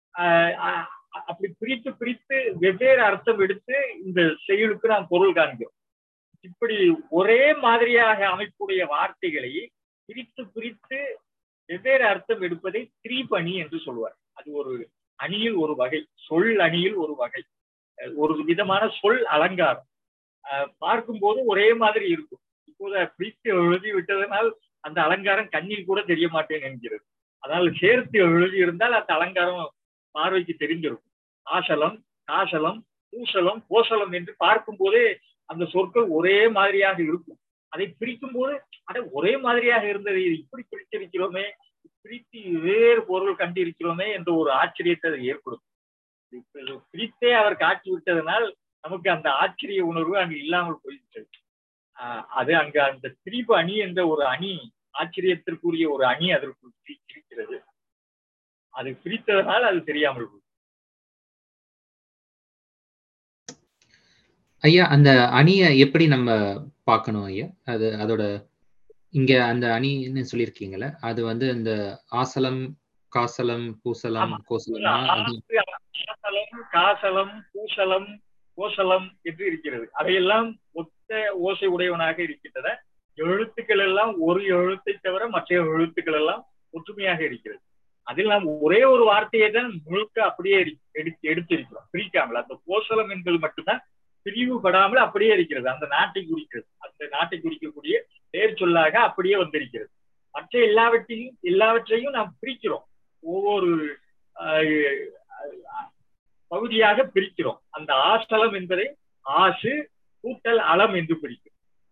அப்படி பிரித்து பிரித்து வெவ்வேறு அர்த்தம் எடுத்து இந்த செயலுக்கு நாம் பொருள் காண்கிறோம் இப்படி ஒரே மாதிரியாக அமைப்புடைய வார்த்தைகளை பிரித்து பிரித்து வெவ்வேறு அர்த்தம் எடுப்பதை திரிபணி என்று சொல்வார் அது ஒரு அணியில் ஒரு வகை சொல் அணியில் ஒரு வகை ஒரு விதமான சொல் அலங்காரம் பார்க்கும்போது ஒரே மாதிரி இருக்கும் இப்போது பிரித்து எழுதி விட்டதனால் அந்த அலங்காரம் கண்ணில் கூட தெரிய மாட்டேன் என்கிறது அதனால் சேர்த்து எழுதி இருந்தால் அந்த அலங்காரம் பார்வைக்கு தெரிஞ்சிருக்கும் ஆசலம் காசலம் பூசலம் கோசலம் என்று பார்க்கும் போதே அந்த சொற்கள் ஒரே மாதிரியாக இருக்கும் அதை பிரிக்கும் போது அட ஒரே மாதிரியாக இருந்தது இது இப்படி பிரித்திருக்கிறோமே பிரித்து வேறு பொருள் கண்டிருக்கிறோமே என்ற ஒரு ஆச்சரியத்தை அது ஏற்படுத்தும் பிரித்தே அவர் காட்டி விட்டதனால் நமக்கு அந்த ஆச்சரிய உணர்வு அங்கு இல்லாமல் போயிடுச்சு அது அங்க அந்த திரிப்பு அணி என்ற ஒரு அணி ஆச்சரியத்திற்குரிய ஒரு அணி அதற்குள் இருக்கிறது அது பிரித்ததனால் அது தெரியாமல் போகுது ஐயா அந்த அணியை எப்படி நம்ம பார்க்கணும் ஐயா அது அதோட இங்க அந்த அணின்னு சொல்லியிருக்கீங்கல்ல அது வந்து இந்த ஆசலம் காசலம் பூசலம் கோசலம் ஆசலம் காசலம் பூசலம் கோசலம் என்று இருக்கிறது அதையெல்லாம் ஒத்த ஓசை உடையவனாக இருக்கின்றன எழுத்துக்கள் எல்லாம் ஒரு எழுத்தை தவிர மற்ற எழுத்துக்கள் எல்லாம் ஒற்றுமையாக இருக்கிறது அதில் நாம் ஒரே ஒரு வார்த்தையை தான் முழுக்க அப்படியே எடுத்து எடுத்திருக்கிறோம் பிரிக்காமல் அந்த கோசலம் என்பது மட்டும்தான் பிரிவுபடாமல் அப்படியே இருக்கிறது அந்த நாட்டை குறிக்கிறது அந்த நாட்டை குறிக்கக்கூடிய பெயர் சொல்லாக அப்படியே வந்திருக்கிறது மற்ற எல்லாவற்றையும் எல்லாவற்றையும் நாம் பிரிக்கிறோம் ஒவ்வொரு பகுதியாக பிரிக்கிறோம் அந்த ஆசலம் என்பதை ஆசு கூட்டல் அலம் என்று பிரிக்கிறோம்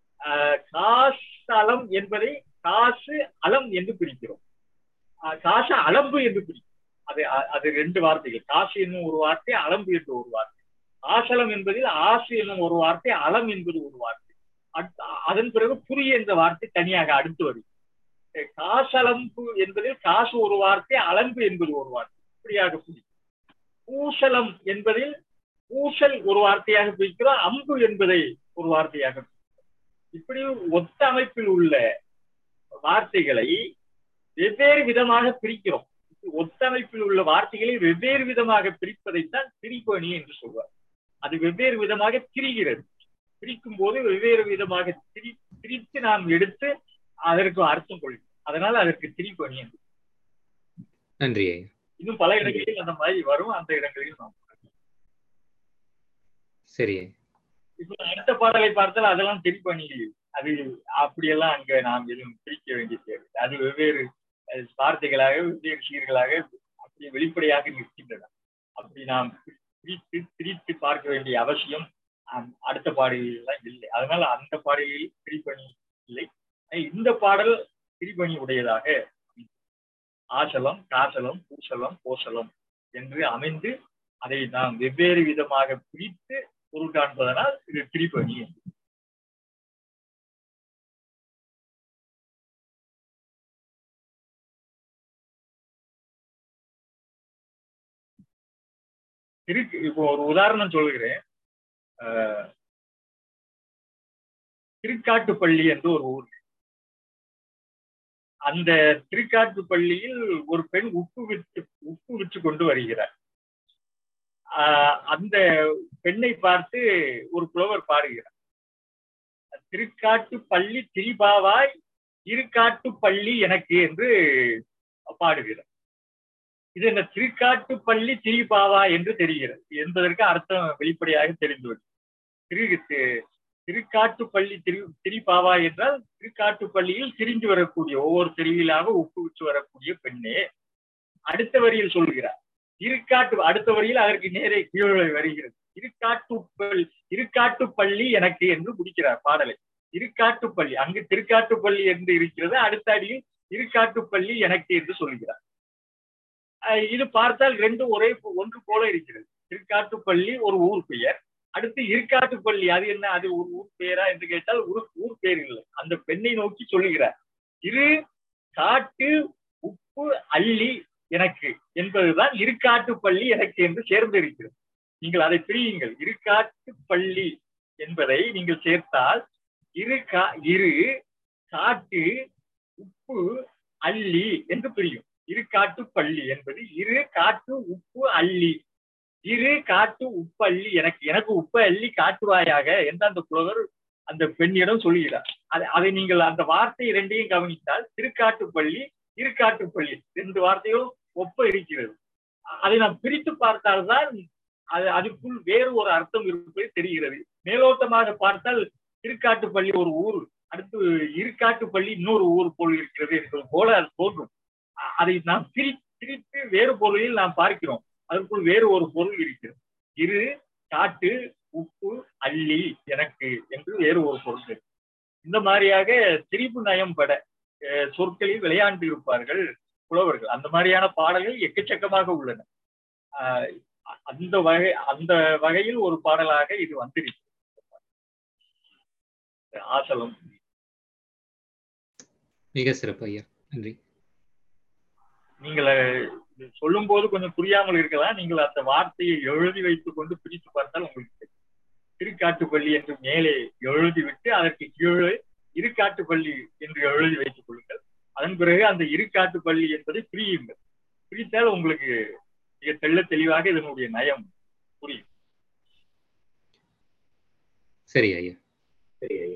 காசலம் என்பதை காசு அலம் என்று பிரிக்கிறோம் காச அலம்பு என்று பிரிக்கிறோம் அது அது ரெண்டு வார்த்தைகள் காசு என்னும் ஒரு வார்த்தை அலம்பு என்று ஒரு வார்த்தை ஆசலம் என்பதில் ஆசு என்னும் ஒரு வார்த்தை அலம் என்பது ஒரு வார்த்தை அதன் பிறகு புரி என்ற வார்த்தை தனியாக அடுத்து வருகிறது காசலம்பு என்பதில் காசு ஒரு வார்த்தை அலம்பு என்பது ஒரு வார்த்தை இப்படியாக புரி பூசலம் என்பதில் பூசல் ஒரு வார்த்தையாக பிரிக்கிறோம் அம்பு என்பதை ஒரு வார்த்தையாக இப்படி ஒத்த அமைப்பில் உள்ள வார்த்தைகளை வெவ்வேறு விதமாக பிரிக்கிறோம் ஒத்த அமைப்பில் உள்ள வார்த்தைகளை வெவ்வேறு விதமாக பிரிப்பதைத்தான் திரிபணி என்று சொல்வார் அது வெவ்வேறு விதமாக திரிகிறது பிரிக்கும் போது வெவ்வேறு விதமாக திரி பிரித்து நாம் எடுத்து அதற்கு அர்த்தம் கொள்கிறோம் அதனால அதற்கு திரிபணி என்று நன்றி இன்னும் பல இடங்களில் அந்த மாதிரி வரும் அந்த இடங்களில் நாம் சரி இப்ப அடுத்த பாடலை பார்த்தால் அதெல்லாம் திரிபணி அது அப்படியெல்லாம் அங்க நாம் எதுவும் பிரிக்க வேண்டிய தேவை அது வெவ்வேறு வார்த்தைகளாக வெவ்வேறு சீர்களாக அப்படி வெளிப்படையாக நிற்கின்றன அப்படி நாம் பிரித்து பிரித்து பார்க்க வேண்டிய அவசியம் அடுத்த பாடல்கள் இல்லை அதனால அந்த பாடலில் திரிபணி இல்லை இந்த பாடல் திரிபணி உடையதாக ஆசலம் காசலம் பூசலம் கோசலம் என்று அமைந்து அதை நாம் வெவ்வேறு விதமாக பிரித்து பொருள் காண்பதனால் இது திரிபணி என்று இருக்கு இப்போ ஒரு உதாரணம் சொல்கிறேன் திருக்காட்டுப்பள்ளி என்று ஒரு ஊர் அந்த திருக்காட்டுப்பள்ளியில் ஒரு பெண் உப்பு விற்று உப்பு விற்று கொண்டு வருகிறார் அந்த பெண்ணை பார்த்து ஒரு புலவர் பாடுகிறார் திருக்காட்டு பள்ளி திரிபாவாய் இருக்காட்டு பள்ளி எனக்கு என்று பாடுகிறார் இது இந்த திருக்காட்டு பள்ளி திரிபாவா என்று தெரிகிறது என்பதற்கு அர்த்தம் வெளிப்படையாக தெரிந்துவிடும் திரு திருக்காட்டு பள்ளி திரு திரிபாவா என்றால் திருக்காட்டு பள்ளியில் திரிந்து வரக்கூடிய ஒவ்வொரு தெருவிலாக உப்பு வரக்கூடிய பெண்ணே அடுத்த வரியில் சொல்கிறார் இருக்காட்டு அடுத்த வரியில் அதற்கு நேரே கீழே வருகிறது இருக்காட்டு பள்ளி இருக்காட்டு பள்ளி எனக்கு என்று முடிக்கிறார் பாடலை இருக்காட்டு பள்ளி அங்கு திருக்காட்டு பள்ளி என்று இருக்கிறது அடுத்த அடியில் இருக்காட்டு பள்ளி எனக்கு என்று சொல்கிறார் இது பார்த்தால் ரெண்டும் ஒரே ஒன்று போல இருக்கிறது திருக்காட்டு பள்ளி ஒரு ஊர் பெயர் அடுத்து இருக்காட்டு பள்ளி அது என்ன அது ஒரு ஊர் பெயரா என்று கேட்டால் ஒரு ஊர் பெயர் இல்லை அந்த பெண்ணை நோக்கி சொல்லுகிறார் இரு காட்டு உப்பு அள்ளி எனக்கு என்பதுதான் இருக்காட்டு பள்ளி எனக்கு என்று சேர்ந்து இருக்கிறது நீங்கள் அதை பிரியுங்கள் இருக்காட்டு பள்ளி என்பதை நீங்கள் சேர்த்தால் இரு கா இரு காட்டு உப்பு அள்ளி என்று பிரியும் இரு காட்டு பள்ளி என்பது இரு காட்டு உப்பு அள்ளி இரு காட்டு உப்பு அள்ளி எனக்கு எனக்கு உப்பு அள்ளி காட்டுவாயாக என்று அந்த புலவர் அந்த பெண்ணிடம் சொல்லுகிறார் அதை அதை நீங்கள் அந்த வார்த்தை இரண்டையும் கவனித்தால் திருக்காட்டு பள்ளி இருக்காட்டு பள்ளி ரெண்டு வார்த்தையும் ஒப்ப இருக்கிறது அதை நாம் பிரித்து பார்த்தால்தான் அது அதுக்குள் வேறு ஒரு அர்த்தம் இருப்பது தெரிகிறது மேலோட்டமாக பார்த்தால் திருக்காட்டு பள்ளி ஒரு ஊர் அடுத்து இருக்காட்டு பள்ளி இன்னொரு ஊர் போல் இருக்கிறது என்பது போல அது தோன்றும் அதை நாம் பிரி பிரித்து வேறு பொருளில் நாம் பார்க்கிறோம் அதற்குள் வேறு ஒரு பொருள் இருக்கிறது இரு காட்டு உப்பு அள்ளி எனக்கு என்று வேறு ஒரு பொருள் இந்த மாதிரியாக திரிபு நயம் பட சொற்களில் விளையாண்டு இருப்பார்கள் புலவர்கள் அந்த மாதிரியான பாடல்கள் எக்கச்சக்கமாக உள்ளன அந்த வகை அந்த வகையில் ஒரு பாடலாக இது வந்திருக்கு ஆசலம் மிக சிறப்பு ஐயா நன்றி நீங்கள் சொல்லும் போது கொஞ்சம் புரியாமல் இருக்கலாம் நீங்கள் அந்த வார்த்தையை எழுதி வைத்துக் கொண்டு பிரித்து பார்த்தால் உங்களுக்கு திருக்காட்டுப்பள்ளி என்று மேலே எழுதிவிட்டு அதற்கு கீழே இருக்காட்டுப்பள்ளி என்று எழுதி வைத்துக் கொள்ளுங்கள் அதன் பிறகு அந்த இருக்காட்டுப்பள்ளி என்பதை பிரியுங்கள் பிரித்தால் உங்களுக்கு மிக தெள்ள தெளிவாக இதனுடைய நயம் புரியும் சரி ஐயா சரி ஐயா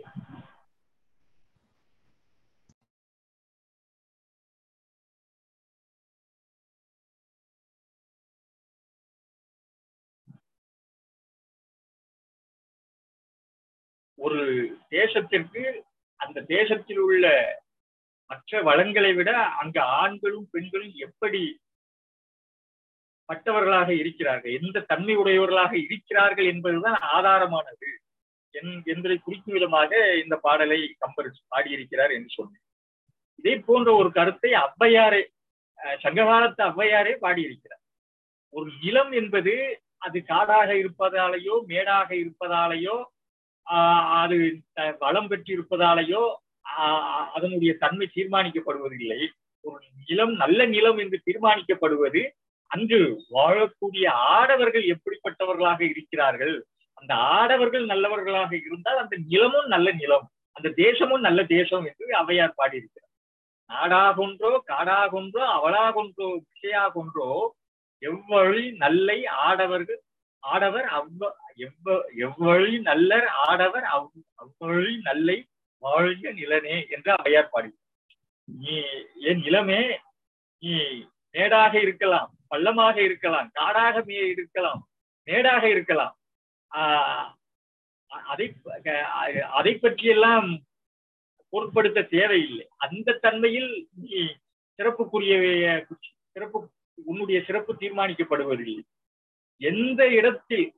ஒரு தேசத்திற்கு அந்த தேசத்தில் உள்ள மற்ற வளங்களை விட அங்க ஆண்களும் பெண்களும் எப்படி பட்டவர்களாக இருக்கிறார்கள் எந்த தன்மை உடையவர்களாக இருக்கிறார்கள் என்பதுதான் ஆதாரமானது என்பதை குறிக்கும் விதமாக இந்த பாடலை கம்பர் பாடியிருக்கிறார் என்று சொன்னேன் இதே போன்ற ஒரு கருத்தை ஔவையாரே சங்ககாலத்து ஔவையாரே பாடியிருக்கிறார் ஒரு நிலம் என்பது அது காடாக இருப்பதாலேயோ மேடாக இருப்பதாலேயோ அது வளம் பெற்று இருப்பதாலேயோ அதனுடைய தன்மை தீர்மானிக்கப்படுவதில்லை ஒரு நிலம் நல்ல நிலம் என்று தீர்மானிக்கப்படுவது அங்கு வாழக்கூடிய ஆடவர்கள் எப்படிப்பட்டவர்களாக இருக்கிறார்கள் அந்த ஆடவர்கள் நல்லவர்களாக இருந்தால் அந்த நிலமும் நல்ல நிலம் அந்த தேசமும் நல்ல தேசம் என்று அவையார் பாடியிருக்கிறார் நாடாகொன்றோ காடாகொன்றோ அவளாகொன்றோ விஷயாகொன்றோ எவ்வழி நல்லை ஆடவர்கள் ஆடவர் அவ்வ எவ்வ எவ்வழி நல்லர் ஆடவர் அவ் அவ்வழி நல்லை வாழ்க நிலனே என்று அவையார் பாடி நீ என் நிலமே நீ மேடாக இருக்கலாம் பள்ளமாக இருக்கலாம் காடாக இருக்கலாம் மேடாக இருக்கலாம் ஆஹ் அதை அதை பற்றியெல்லாம் பொருட்படுத்த தேவையில்லை அந்த தன்மையில் நீ சிறப்புக்குரிய சிறப்பு உன்னுடைய சிறப்பு தீர்மானிக்கப்படுவதில்லை எந்த இடத்தில்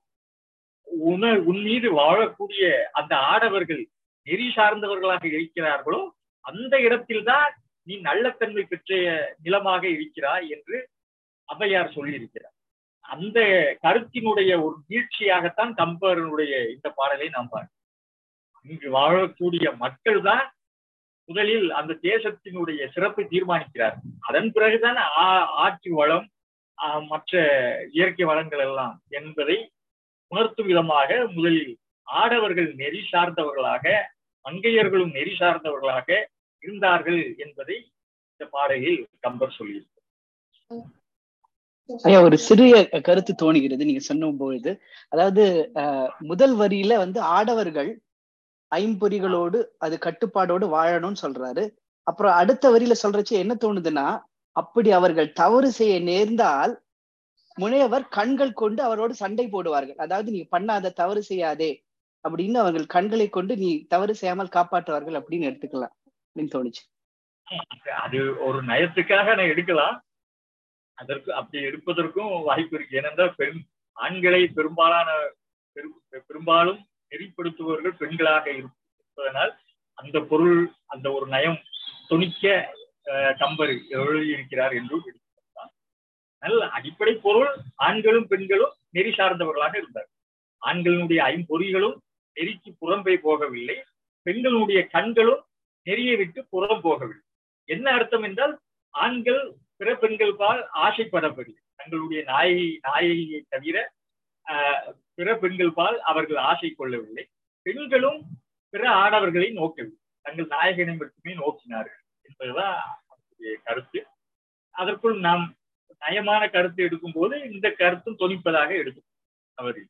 உன உன் மீது வாழக்கூடிய அந்த ஆடவர்கள் நெறி சார்ந்தவர்களாக இருக்கிறார்களோ அந்த இடத்தில்தான் நீ நல்லத்தன்மை பெற்ற நிலமாக இருக்கிறாய் என்று அவையார் சொல்லியிருக்கிறார் அந்த கருத்தினுடைய ஒரு வீழ்ச்சியாகத்தான் கம்பரனுடைய இந்த பாடலை நாம் பார்க்கிறோம் இங்கு வாழக்கூடிய மக்கள் தான் முதலில் அந்த தேசத்தினுடைய சிறப்பை தீர்மானிக்கிறார் அதன் பிறகுதான் ஆட்சி வளம் மற்ற இயற்கை வளங்கள் எல்லாம் என்பதை உணர்த்தும் விதமாக முதலில் ஆடவர்கள் நெறி சார்ந்தவர்களாக மங்கையர்களும் நெறி சார்ந்தவர்களாக இருந்தார்கள் என்பதை இந்த பாடலில் கம்பர் சொல்லியிருக்கிறார் ஐயா ஒரு சிறிய கருத்து தோணுகிறது நீங்க சொன்ன பொழுது அதாவது அஹ், முதல் வரியில வந்து ஆடவர்கள் ஐம்பொறிகளோடு அது கட்டுப்பாடோடு வாழணும்னு சொல்றாரு அப்புறம் அடுத்த வரியில சொல்றச்சு என்ன தோணுதுன்னா அப்படி அவர்கள் தவறு செய்ய நேர்ந்தால் முனையவர் கண்கள் கொண்டு அவரோடு சண்டை போடுவார்கள் அதாவது நீ பண்ணாத தவறு செய்யாதே அப்படின்னு அவர்கள் கண்களை கொண்டு நீ தவறு செய்யாமல் காப்பாற்றுவார்கள் அப்படின்னு எடுத்துக்கலாம் அப்படின்னு தோணுச்சு அது ஒரு நயத்துக்காக நான் எடுக்கலாம் அதற்கு அப்படி எடுப்பதற்கும் வாய்ப்பு இருக்கு ஏனென்றால் பெண் ஆண்களை பெரும்பாலான பெரும்- பெரும்பாலும் நெறிப்படுத்துபவர்கள் பெண்களாக இருப்பதனால் அந்த பொருள் அந்த ஒரு நயம் துணிக்க அஹ், கம்பர் எழுதியிருக்கிறார் என்றும் எடுத்துக்கொள்ளலாம். நல்ல அடிப்படை பொருள் ஆண்களும் பெண்களும் நெறி சார்ந்தவர்களாக இருந்தார் ஆண்களுடைய ஐம்பொறிகளும் நெறிக்கு புறம்பே போகவில்லை பெண்களுடைய கண்களும் நெறியை விட்டு புறம் போகவில்லை என்ன அர்த்தம் என்றால் ஆண்கள் பிற பெண்கள் பால் ஆசைப்படவில்லை தங்களுடைய நாயை நாயகியை தவிர ஆஹ், பிற பெண்கள் பால் அவர்கள் ஆசை கொள்ளவில்லை பெண்களும் பிற ஆடவர்களை நோக்கவில்லை தங்கள் நாயகனை மட்டுமே நோக்கினார்கள் என்பதுதான் அவருடைய கருத்து அதற்குள் நாம் நயமான கருத்து எடுக்கும்போது இந்த கருத்தும் தொனிப்பதாக எடுக்கும் அவர்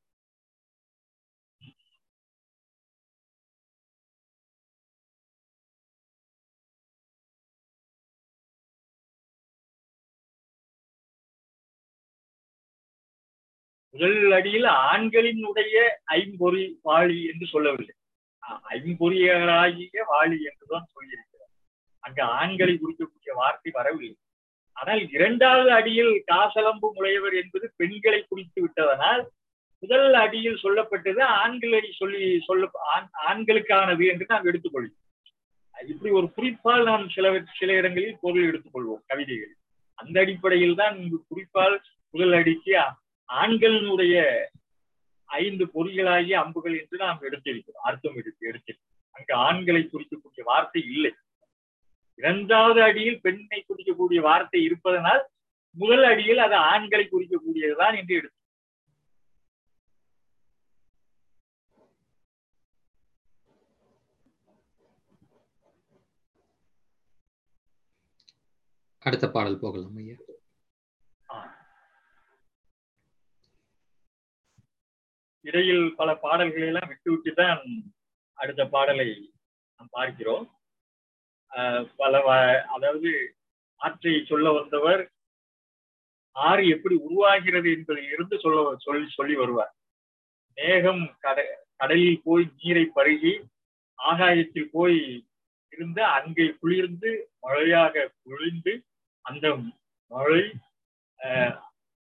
முதல் அடியில் ஆண்களினுடைய ஐம்பொறி வாளி என்று சொல்லவில்லை அஹ் ஐம்பொறியராகிய வாளி என்றுதான் சொல்லியிருக்கிறார் அங்கு ஆண்களை குறிக்கக்கூடிய வார்த்தை வரவில்லை ஆனால் இரண்டாவது அடியில் காசலம்பு முளையவர் என்பது பெண்களை குறித்து விட்டதனால் முதல் அடியில் சொல்லப்பட்டது ஆண்களை சொல்லி சொல்ல ஆண்- ஆண்களுக்கானது என்று நாம் எடுத்துக்கொள்வோம் இப்படி ஒரு குறிப்பால் நாம் சில சில இடங்களில் பொருள் எடுத்துக்கொள்வோம் கவிதைகள் அந்த அடிப்படையில் தான் இங்கு குறிப்பால் முதல் அடிக்கு ஆண்களினுடைய ஐந்து பொறிகளாகிய அம்புகள் என்று நாம் எடுத்திருக்கிறோம் அர்த்தம் எடுத்து எடுத்திருக்கிறோம் அங்கு ஆண்களை குறிக்கக்கூடிய வார்த்தை இல்லை இரண்டாவது அடியில் பெண்ணை குறிக்கக்கூடிய வார்த்தை இருப்பதனால் முதல் அடியில் அது ஆண்களை குறிக்கக்கூடியதுதான் என்று எடுத்து அடுத்த பாடல் போகலாம் ஐயா இடையில் பல பாடல்களை எல்லாம் விட்டு விட்டு தான் அடுத்த பாடலை நாம் பார்க்கிறோம் ஆஹ் பல வ- அதாவது ஆற்றை சொல்ல வந்தவர் ஆறு எப்படி உருவாகிறது என்பதில் இருந்து சொல்ல சொல்லி சொல்லி வருவார் மேகம் கட கடலில் போய் நீரை பருகி ஆகாயத்தில் போய் இருந்து அங்கே குளிர்ந்து மழையாக பொழிந்து அந்த மழை ஆஹ்,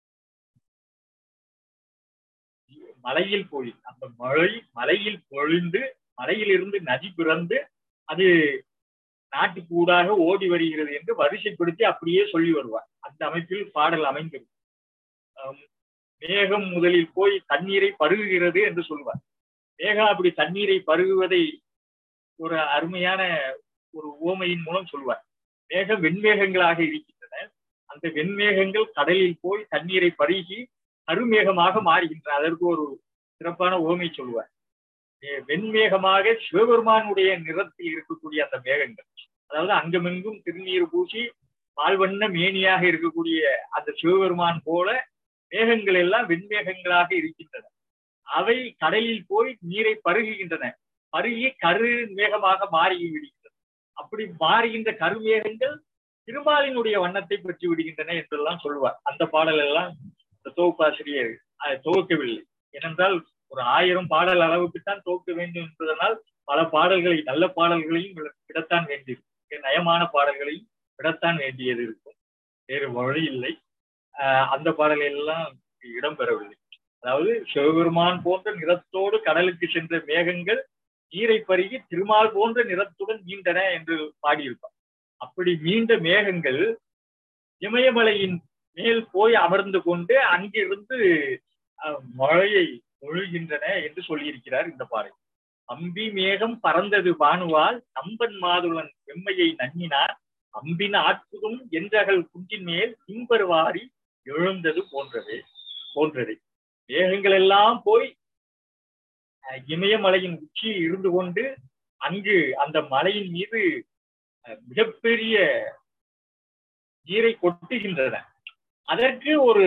மலையில் போய் அந்த மழை மலையில் பொழிந்து மலையிலிருந்து நதி பிறந்து அது நாட்டுக்கு ஊடாக ஓடி வருகிறது என்று வரிசைப்படுத்தி அப்படியே சொல்லி வருவார் அந்த அமைப்பில் பாடல் அமைந்திருக்கும் ஆம், மேகம் முதலில் போய் தண்ணீரை பருகுகிறது என்று சொல்வார் மேகம் அப்படி தண்ணீரை பருகுவதை ஒரு அருமையான ஒரு உவமையின் மூலம் சொல்வார் மேகம் வெண்மேகங்களாக இருக்கின்றன அந்த வெண்மேகங்கள் கடலில் போய் தண்ணீரை பருகி கருமேகமாக மாறுகின்றன அதற்கு ஒரு சிறப்பான உவமை சொல்வார் மே- வெண்மேகமாக சிவபெருமானுடைய நிறத்தில் இருக்கக்கூடிய அந்த மேகங்கள் அதாவது அங்கமெங்கும் திருநீர் பூசி பால்வண்ண மேனியாக இருக்கக்கூடிய அந்த சிவபெருமான் போல மேகங்கள் எல்லாம் வெண்மேகங்களாக இருக்கின்றன அவை கடலில் போய் நீரை பருகுகின்றன பருகி கரு மேகமாக மாறி விடுகின்றன அப்படி மாறுகின்ற கருமேகங்கள் திருமாலினுடைய வண்ணத்தை பெற்று விடுகின்றன என்றெல்லாம் சொல்லுவார் அந்த பாடல் எல்லாம் இந்த தொகுப்பாசிரியர் அதை துவக்கவில்லை ஏனென்றால் ஒரு ஆயிரம் பாடல் அளவுக்கு தான் துவக்க வேண்டும் என்பதனால் பல பாடல்களை நல்ல பாடல்களையும் விட- விடத்தான் வேண்டியிருக்கும் நயமான பாடல்களையும் விடத்தான் வேண்டியது இருக்கும் வேறு வழி இல்லை ஆஹ் அந்த பாடல்கள் எல்லாம் இடம்பெறவில்லை அதாவது சிவபெருமான் போன்ற நிறத்தோடு கடலுக்கு சென்ற மேகங்கள் நீரை பருகி திருமால் போன்ற நிறத்துடன் மீண்டன என்று பாடியிருப்பார் அப்படி மீண்ட மேகங்கள் இமயமலையின் மேல் போய் அமர்ந்து கொண்டு அங்கிருந்து அஹ், மழையை ஒழுகின்றன என்று சொல்லியிருக்கிறார் இந்த பாடல் அம்பி மேகம் பறந்தது பானுவால் நம்பன் மாதுளன் வெம்மையை நன்னினார் அம்பின் ஆட்புதும் என்றகல் குன்றின் மேல் இம்பருவாரி எழுந்தது போன்றது போன்றது மேகங்கள் எல்லாம் போய் அஹ், இமயமலையின் உச்சியில் இருந்து கொண்டு அங்கு அந்த மலையின் மீது அஹ், மிகப்பெரிய நீரை கொட்டுகின்றன அதற்கு ஒரு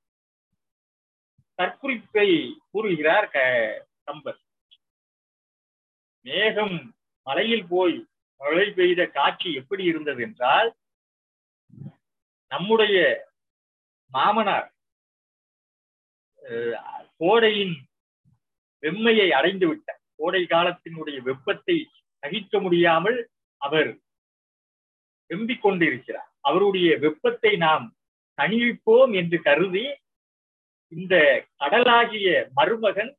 தற்குறிப்பை கூறுகிறார் க- கம்பர் மேகம் மலையில் போய் மழை பெய்த காட்சி எப்படி இருந்தது என்றால் நம்முடைய மாமனார் அஹ், கோடையின் வெம்மையை அடைந்து விட்டார் கோடை காலத்தினுடைய வெப்பத்தை சகிக்க முடியாமல் அவர் வெம்பிக் கொண்டிருக்கிறார் அவருடைய வெப்பத்தை நாம் தணிவிப்போம் என்று கருதி இந்த கடலாகிய மருமகன்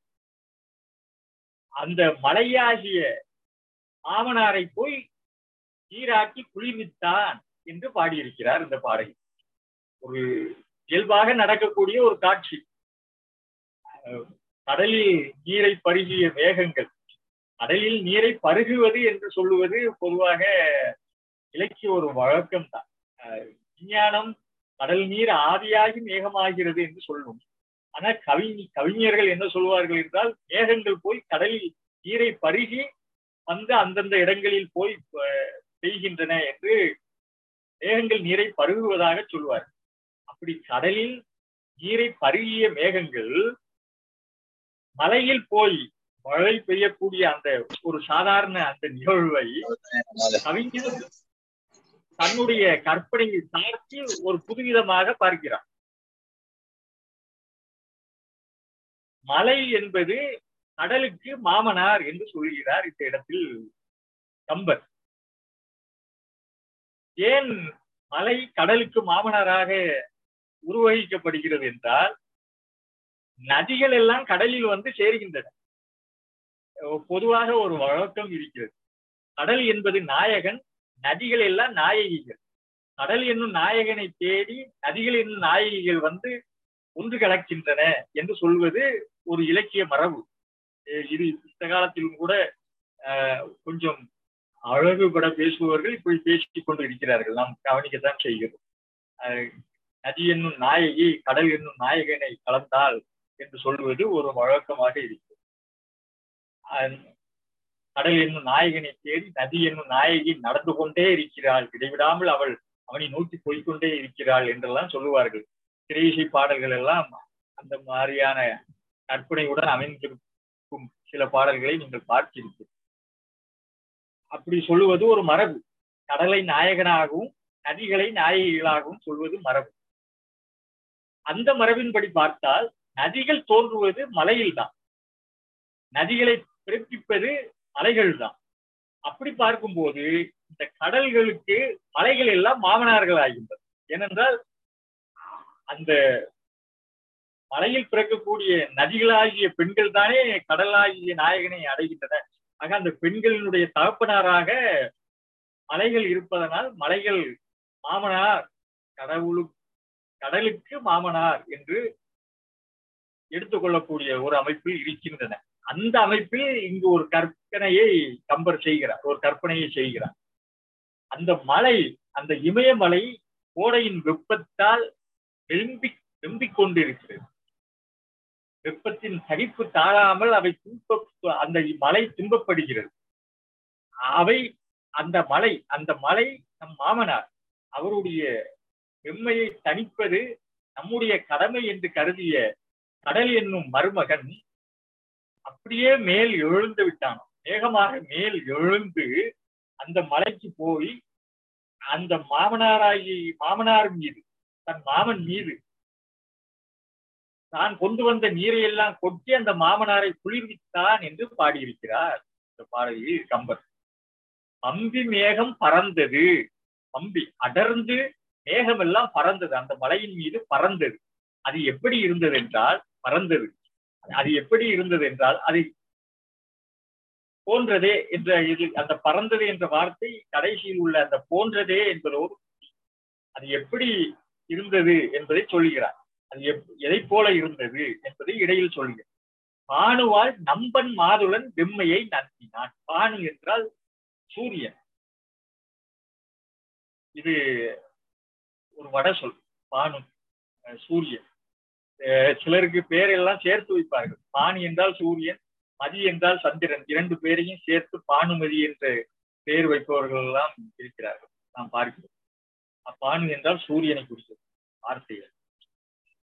அந்த மலையாகிய மாமனாரை போய் நீராக்கி குளிர்வித்தான் என்று பாடியிருக்கிறார் இந்த பாடகி ஒரு இயல்பாக நடக்கக்கூடிய ஒரு காட்சி அஹ் கடலில் நீரை பருகிய மேகங்கள் கடலில் நீரை பருகுவது என்று சொல்லுவது பொதுவாக இலக்கிய ஒரு வழக்கம் தான் விஞ்ஞானம் கடல் நீர் ஆவியாகி மேகமாகிறது என்று சொல்லும் ஆனால் கவி கவிஞர்கள் என்ன சொல்வார்கள் என்றால் மேகங்கள் போய் கடலில் நீரை பருகி வந்து அந்தந்த இடங்களில் போய் அஹ், பெய்கின்றன என்று மேகங்கள் நீரை பருகுவதாக சொல்வார் அப்படி கடலில் நீரை பருகிய மேகங்கள் மலையில் போய் மழை பெய்யக்கூடிய அந்த ஒரு சாதாரண அந்த நிகழ்வை கவிஞர் தன்னுடைய கற்பனையை சார்த்தி ஒரு புதுவிதமாக பார்க்கிறார் மலை என்பது கடலுக்கு மாமனார் என்று சொல்கிறார் இந்த இடத்தில் கம்பர் ஏன் மலை கடலுக்கு மாமனாராக உருவகிக்கப்படுகிறது என்றால் நதிகள் எல்லாம் கடலில் வந்து சேர்கின்றன பொதுவாக ஒரு வழக்கம் இருக்கிறது கடல் என்பது நாயகன் நதிகள் எல்லாம் நாயகிகள் கடல் என்னும் நாயகனை தேடி நதிகள் என்னும் நாயகிகள் வந்து ஒன்று கலக்கின்றன என்று சொல்வது ஒரு இலக்கிய மரபு அஹ் இது இந்த காலத்திலும் கூட ஆஹ், கொஞ்சம் அழகுபட பேசுபவர்கள் இப்படி பேசிக் கொண்டு இருக்கிறார்கள் நாம் கவனிக்கத்தான் செய்கிறோம் ஆஹ், நதி என்னும் நாயகி கடல் என்னும் நாயகனை கலந்தால் என்று சொல்வது ஒரு வழக்கமாக இருக்கிறது ஆஹ், கடல் என்னும் நாயகனை தேடி நதி என்னும் நாயகி நடந்து கொண்டே இருக்கிறாள் இடைவிடாமல் அவள் அவனை நோக்கி போய்க்கொண்டே இருக்கிறாள் என்றெல்லாம் சொல்லுவார்கள் திரையிசை பாடல்கள் எல்லாம் அந்த மாதிரியான கற்பனையுடன் அமைந்திருக்கும் சில பாடல்களை நீங்கள் பார்த்திருப்பீர்கள் அப்படி சொல்லுவது ஒரு மரபு கடலை நாயகனாகவும் நதிகளை நாயகிகளாகவும் சொல்வது மரபு அந்த மரபின்படி பார்த்தால் நதிகள் தோன்றுவது மலையில்தான் நதிகளை பிறப்பிப்பது மலைகள் தான் அப்படி பார்க்கும்போது இந்த கடல்களுக்கு மலைகள் எல்லாம் மாமனார்கள் ஆகின்றன ஏனென்றால் அந்த மலையில் பிறக்கக்கூடிய நதிகளாகிய பெண்கள் தானே கடலாகிய நாயகனை அடைகின்றன ஆக அந்த பெண்களினுடைய தகப்பனாராக மலைகள் இருப்பதனால் மலைகள் மாமனார் கடவுளு கடலுக்கு மாமனார் என்று எடுத்துக்கொள்ளக்கூடிய ஒரு அமைப்பில் இருக்கின்றன அந்த அமைப்பில் இங்கு ஒரு கற்பனையை கம்பர் செய்கிறார் ஒரு கற்பனையை செய்கிறார் அந்த மலை அந்த இமயமலை கோடையின் வெப்பத்தால் வெம்பி வெம்பிக் கொண்டிருக்கிறது வெப்பத்தின் சகிப்பு தாழாமல் அவை துன்ப அந்த மலை துன்பப்படுகிறது அவை அந்த மலை அந்த மலை நம் மாமனார் அவருடைய வெம்மையை தணிப்பது நம்முடைய கடமை என்று கருதிய கடல் என்னும் மருமகன் அப்படியே மேல் எழுந்து விட்டான் வேகமாக மேல் எழுந்து அந்த மலைக்கு போய் அந்த மாமனாராகி மாமனார் மீது தன் மாமன் மீது தான் கொண்டு வந்த நீரை எல்லாம் கொட்டி அந்த மாமனாரை குளிர்வித்தான் என்று பாடியிருக்கிறார் இந்த பாடலில் கம்பர் பம்பி மேகம் பறந்தது பம்பி அடர்ந்து மேகம் எல்லாம் பறந்தது அந்த மலையின் மீது பறந்தது அது எப்படி இருந்தது என்றால் பறந்தது அது எப்படி இருந்தது என்றால் அது போன்றதே என்ற இது அந்த பறந்தது என்ற வார்த்தை கடைசியில் உள்ள அந்த போன்றதே என்பதோடு அது எப்படி இருந்தது என்பதை சொல்லுகிறார் அது எப்- எதை போல இருந்தது என்பதை இடையில் சொல்லுகிறார் பானுவால் நம்பன் மாதுளன் வெம்மையை நம்பினான் பானு என்றால் சூரியன் இது ஒரு வட சொல் பானு அஹ் சூரியன் அஹ் சிலருக்கு பேரெல்லாம் சேர்த்து வைப்பார்கள் பானு என்றால் சூரியன் மதி என்றால் சந்திரன் இரண்டு பேரையும் சேர்த்து பானுமதி என்ற பெயர் வைப்பவர்கள் எல்லாம் இருக்கிறார்கள் நாம் பார்க்கிறோம் பானு என்றால் சூரியனை குறிக்கிறது வார்த்தைகள்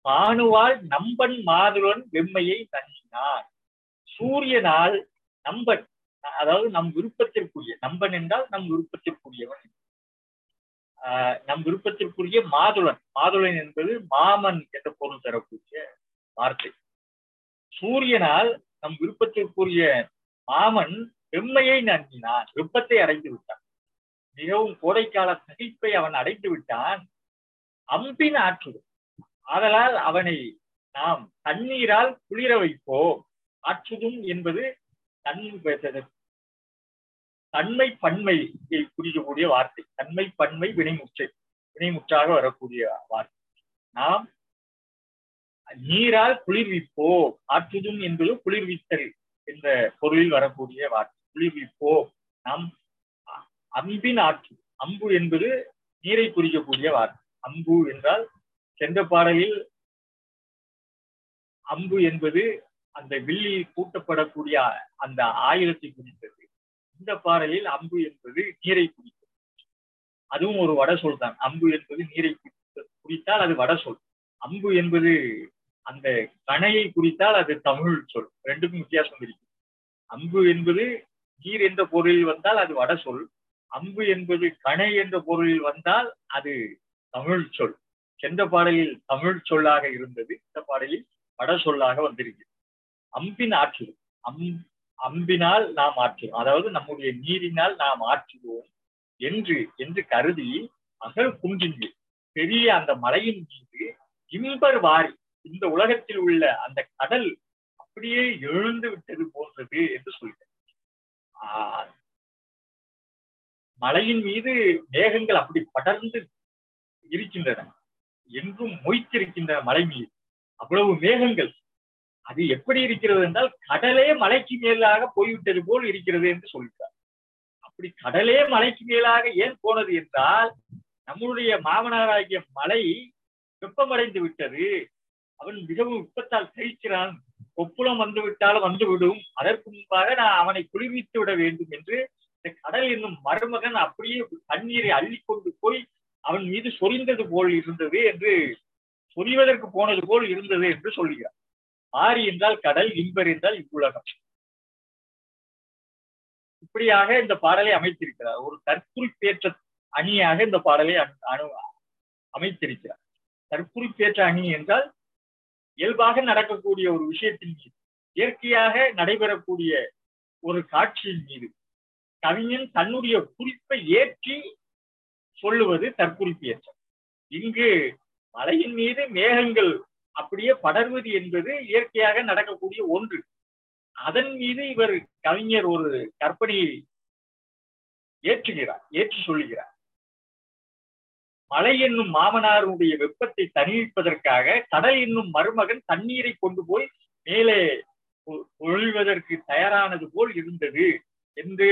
பானுவால் நம்பன் மாதுளன் வெம்மையை தங்கினான் சூரியனால் நம்பன் அதாவது நம் விருப்பத்திற்குரிய நம்பன் என்றால் நம் விருப்பத்திற்குரியவன் ஆஹ் நம் விருப்பத்திற்குரிய மாதுளன் மாதுளன் என்பது மாமன் என்ற பொருள் தரக்கூடிய வார்த்தை சூரியனால் நம் விருப்பத்திற்குரிய மாமன் வெம்மையை நன்கினான் வெப்பத்தை அடைந்து விட்டான் மிகவும் கோடைக்கால சகிப்பை அவன் அடைந்து விட்டான் அம்பின் ஆற்றுவோம் ஆதலால் அவனை நாம் தண்ணீரால் குளிர வைப்போம் ஆற்றுதும் என்பது தன் தன்மை பன்மை குறிக்கக்கூடிய வார்த்தை தன்மை பன்மை வினைமுற்றை வினைமுற்றாக வரக்கூடிய வார்த்தை நாம் நீரால் குளிர்விப்போம் ஆற்றுதும் என்பது குளிர்வித்தல் என்ற பொருளில் வரக்கூடிய வார்த்தை குளிர்விப்போம் நாம் அம்பின் ஆற்று அம்பு என்பது நீரை குறிக்கக்கூடிய வார்த்தை அம்பு என்றால் சென்ற பாடலில் அம்பு என்பது அந்த வில்லி கூட்டப்படக்கூடிய அந்த ஆயுதத்தை குறித்தது இந்த பாடலில் அம்பு என்பது நீரை குறித்தது அதுவும் ஒரு வட சொல் தான் அம்பு என்பது நீரை குறித்தால் அது வட சொல் அம்பு என்பது அந்த கணையை குறித்தால் அது தமிழ் சொல் ரெண்டுக்கும் வித்தியாசம் இருக்கு அம்பு என்பது நீர் என்ற பொருளில் வந்தால் அது வட சொல் அம்பு என்பது கணை என்ற பொருளில் வந்தால் அது தமிழ் சொல் சென்ற பாடலில் தமிழ் சொல்லாக இருந்தது இந்த பாடலில் வட சொல்லாக வந்திருக்கு அம்பின் ஆற்று அம் அம்பினால் நாம் ஆற்றுவோம் அதாவது நம்முடைய நீரினால் நாம் ஆற்றுவோம் என்று என்று கருதி அகல் குன்றின் பெரிய அந்த மலையின் மீது இன்பர் வாரி இந்த உலகத்தில் உள்ள அந்த கடல் அப்படியே எழுந்து விட்டது போன்றது என்று சொல்கிறேன் ஆஹ் மலையின் மீது மேகங்கள் அப்படி படர்ந்து இருக்கின்றன எங்கும் மொய்த்திருக்கின்றன மலை மீது அவ்வளவு மேகங்கள் அது எப்படி இருக்கிறது என்றால் கடலே மலைக்கு மேலாக போய்விட்டது போல் இருக்கிறது என்று சொல்கிறார் அப்படி கடலே மலைக்கு மேலாக ஏன் போனது என்றால் நம்முடைய மாமனாராகிய மலை வெப்பமடைந்து விட்டது அவன் மிகவும் வெப்பத்தால் கழிக்கிறான் கொப்புளம் வந்து விட்டாலும் வந்துவிடும் அதற்கு முன்பாக நான் அவனை குளிர்வித்து விட வேண்டும் என்று இந்த கடல் என்னும் மருமகன் அப்படியே தண்ணீரை அள்ளி கொண்டு போய் அவன் மீது சொரிந்தது போல் இருந்தது என்று சொரிவதற்கு போனது போல் இருந்தது என்று சொல்கிறார் ஆரி என்றால் கடல் இன்பர் என்றால் இவ்வுலகம் இப்படியாக இந்த பாடலை அமைத்திருக்கிறார் ஒரு தற்குறிப்பேற்ற அணியாக இந்த பாடலை அணு அமைத்திருக்கிறார் தற்குறிப்பேற்ற அணி என்றால் இயல்பாக நடக்கக்கூடிய ஒரு விஷயத்தின் மீது இயற்கையாக நடைபெறக்கூடிய ஒரு காட்சியின் மீது கவிஞன் தன்னுடைய குறிப்பை ஏற்றி சொல்லுவது தற்குறிப்பேற்றம் இங்கு மலையின் மீது மேகங்கள் அப்படியே படர்வது என்பது இயற்கையாக நடக்கக்கூடிய ஒன்று அதன் மீது இவர் கவிஞர் ஒரு கற்பனையை ஏற்றுகிறார் ஏற்று சொல்லுகிறார் மலை என்னும் மாமனாருடைய வெப்பத்தை தணிவிப்பதற்காக கடல் என்னும் மருமகன் தண்ணீரை கொண்டு போய் மேலே ஒழிவதற்கு தயாரானது போல் இருந்தது என்று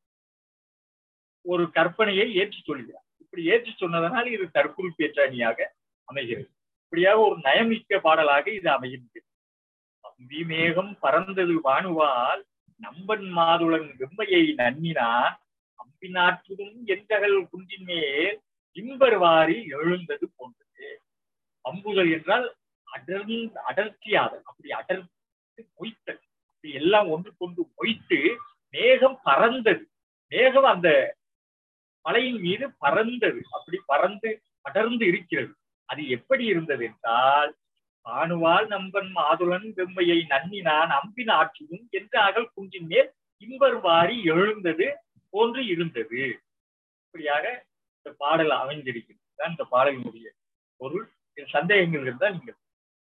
ஒரு கற்பனையை ஏற்றி சொல்கிறார் இப்படி ஏற்றி சொன்னதனால் இது தற்குறிப்பேற்ற அணியாக அமைகிறது இப்படியாக ஒரு நயமிக்க பாடலாக இது அமைகின்றது மேகம் பறந்தது வானுவால் நம்பன் மாதுளன் வெம்மையை நன்னினான் அம்பினாற்றுதும் எந்தகல் குன்றின் மேல் இன்பர் வாரி எழுந்தது போன்றது அம்புதல் என்றால் அடர்ந்து அடர்த்தியாதல் அப்படி அடர்த்து மொய்த்தல் அப்படி எல்லாம் ஒன்று கொண்டு மொய்த்து மேகம் பறந்தது மேகம் அந்த மலையின் மீது பறந்தது அப்படி பறந்து அடர்ந்து இருக்கிறது அது எப்படி இருந்தது என்றால் ஆணுவால் நம்பன் மாதுளன் வெம்மையை நன்னினான் அம்பின் ஆற்றியும் என்ற அகல் குன்றின் மேல் இன்பர் வாரி எழுந்தது போன்று இருந்தது இப்படியாக இந்த பாடல் அமைந்திருக்கிறது இந்த பாடலினுடைய பொருள் சந்தேகங்கள் இருந்தால் நீங்கள்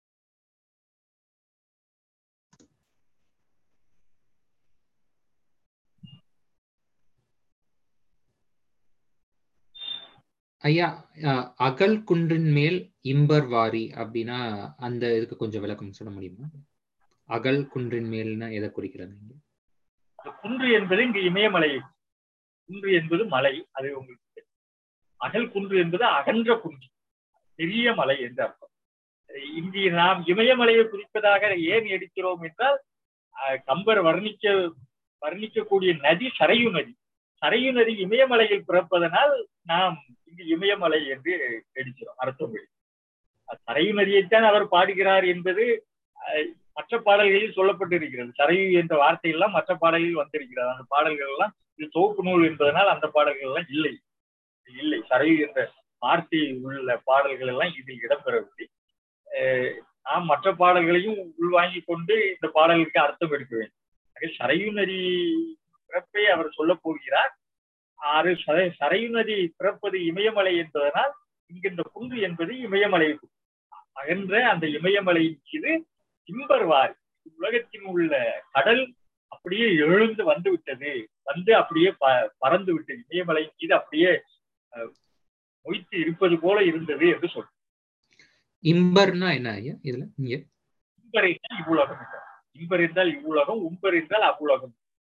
ஐயா அகல் குன்றின் மேல் இம்பர் வாரி அப்படின்னா அந்த இதுக்கு கொஞ்சம் விளக்கம் சொல்ல முடியுமா அகல் குன்றின் மேல்னா எதை குறிக்கிறது குன்று என்பது இங்கு இமயமலை குன்று என்பது மலை அது உங்களுக்கு அகல் குன்று என்பது அகன்ற குன்று பெரிய மலை என்று அர்த்தம் இங்கு நாம் இமயமலையை குறிப்பதாக ஏன் எடுக்கிறோம் என்றால் கம்பர் வர்ணிக்க வர்ணிக்கக்கூடிய நதி சரையு நதி சரையு நதி இமயமலையில் பிறப்பதனால் நாம் இங்கு இமயமலை என்று எடுக்கிறோம் அர்த்தம் சரையு நதியைத்தான் அவர் பாடுகிறார் என்பது அஹ், மற்ற பாடல்களில் சொல்லப்பட்டிருக்கிறது சரையு என்ற வார்த்தையெல்லாம் மற்ற பாடல்களில் வந்திருக்கிறது அந்த பாடல்கள் எல்லாம் இது தொகுப்பு நூல் என்பதனால் அந்த பாடல்கள் எல்லாம் இல்லை இல்லை சரையு என்ற வார்த்தை உள்ள பாடல்கள் எல்லாம் இதில் இடம்பெறவில்லை அஹ், நாம் மற்ற பாடல்களையும் உள்வாங்கிக் கொண்டு இந்த பாடலுக்கு அர்த்தம் எடுக்க வேண்டும் ஆக சரையு நதி பிறப்பை அவர் சொல்ல போகிறார் ஆறு சரை- சரையு நதி பிறப்பது இமயமலை என்பதனால் இங்கு இந்த குன்று என்பது இமயமலை அகன்ற அந்த இமயமலையின் மீது திம்பர்வார் உலகத்தில் உள்ள கடல் அப்படியே எழுந்து வந்து விட்டது வந்து அப்படியே ப- பறந்து விட்டது இமயமலையின் மீது அப்படியே அஹ், மொய்த்து இருப்பது போல இருந்தது என்று சொல் இம்பர்னா என்ன ஐயா இதுல இங்க இம்பர் என்றால் இவ்வுலகம் என்றார். இம்பர் என்றால் இவ்வுலகம் உம்பர் என்றால் அவ்வுலகம்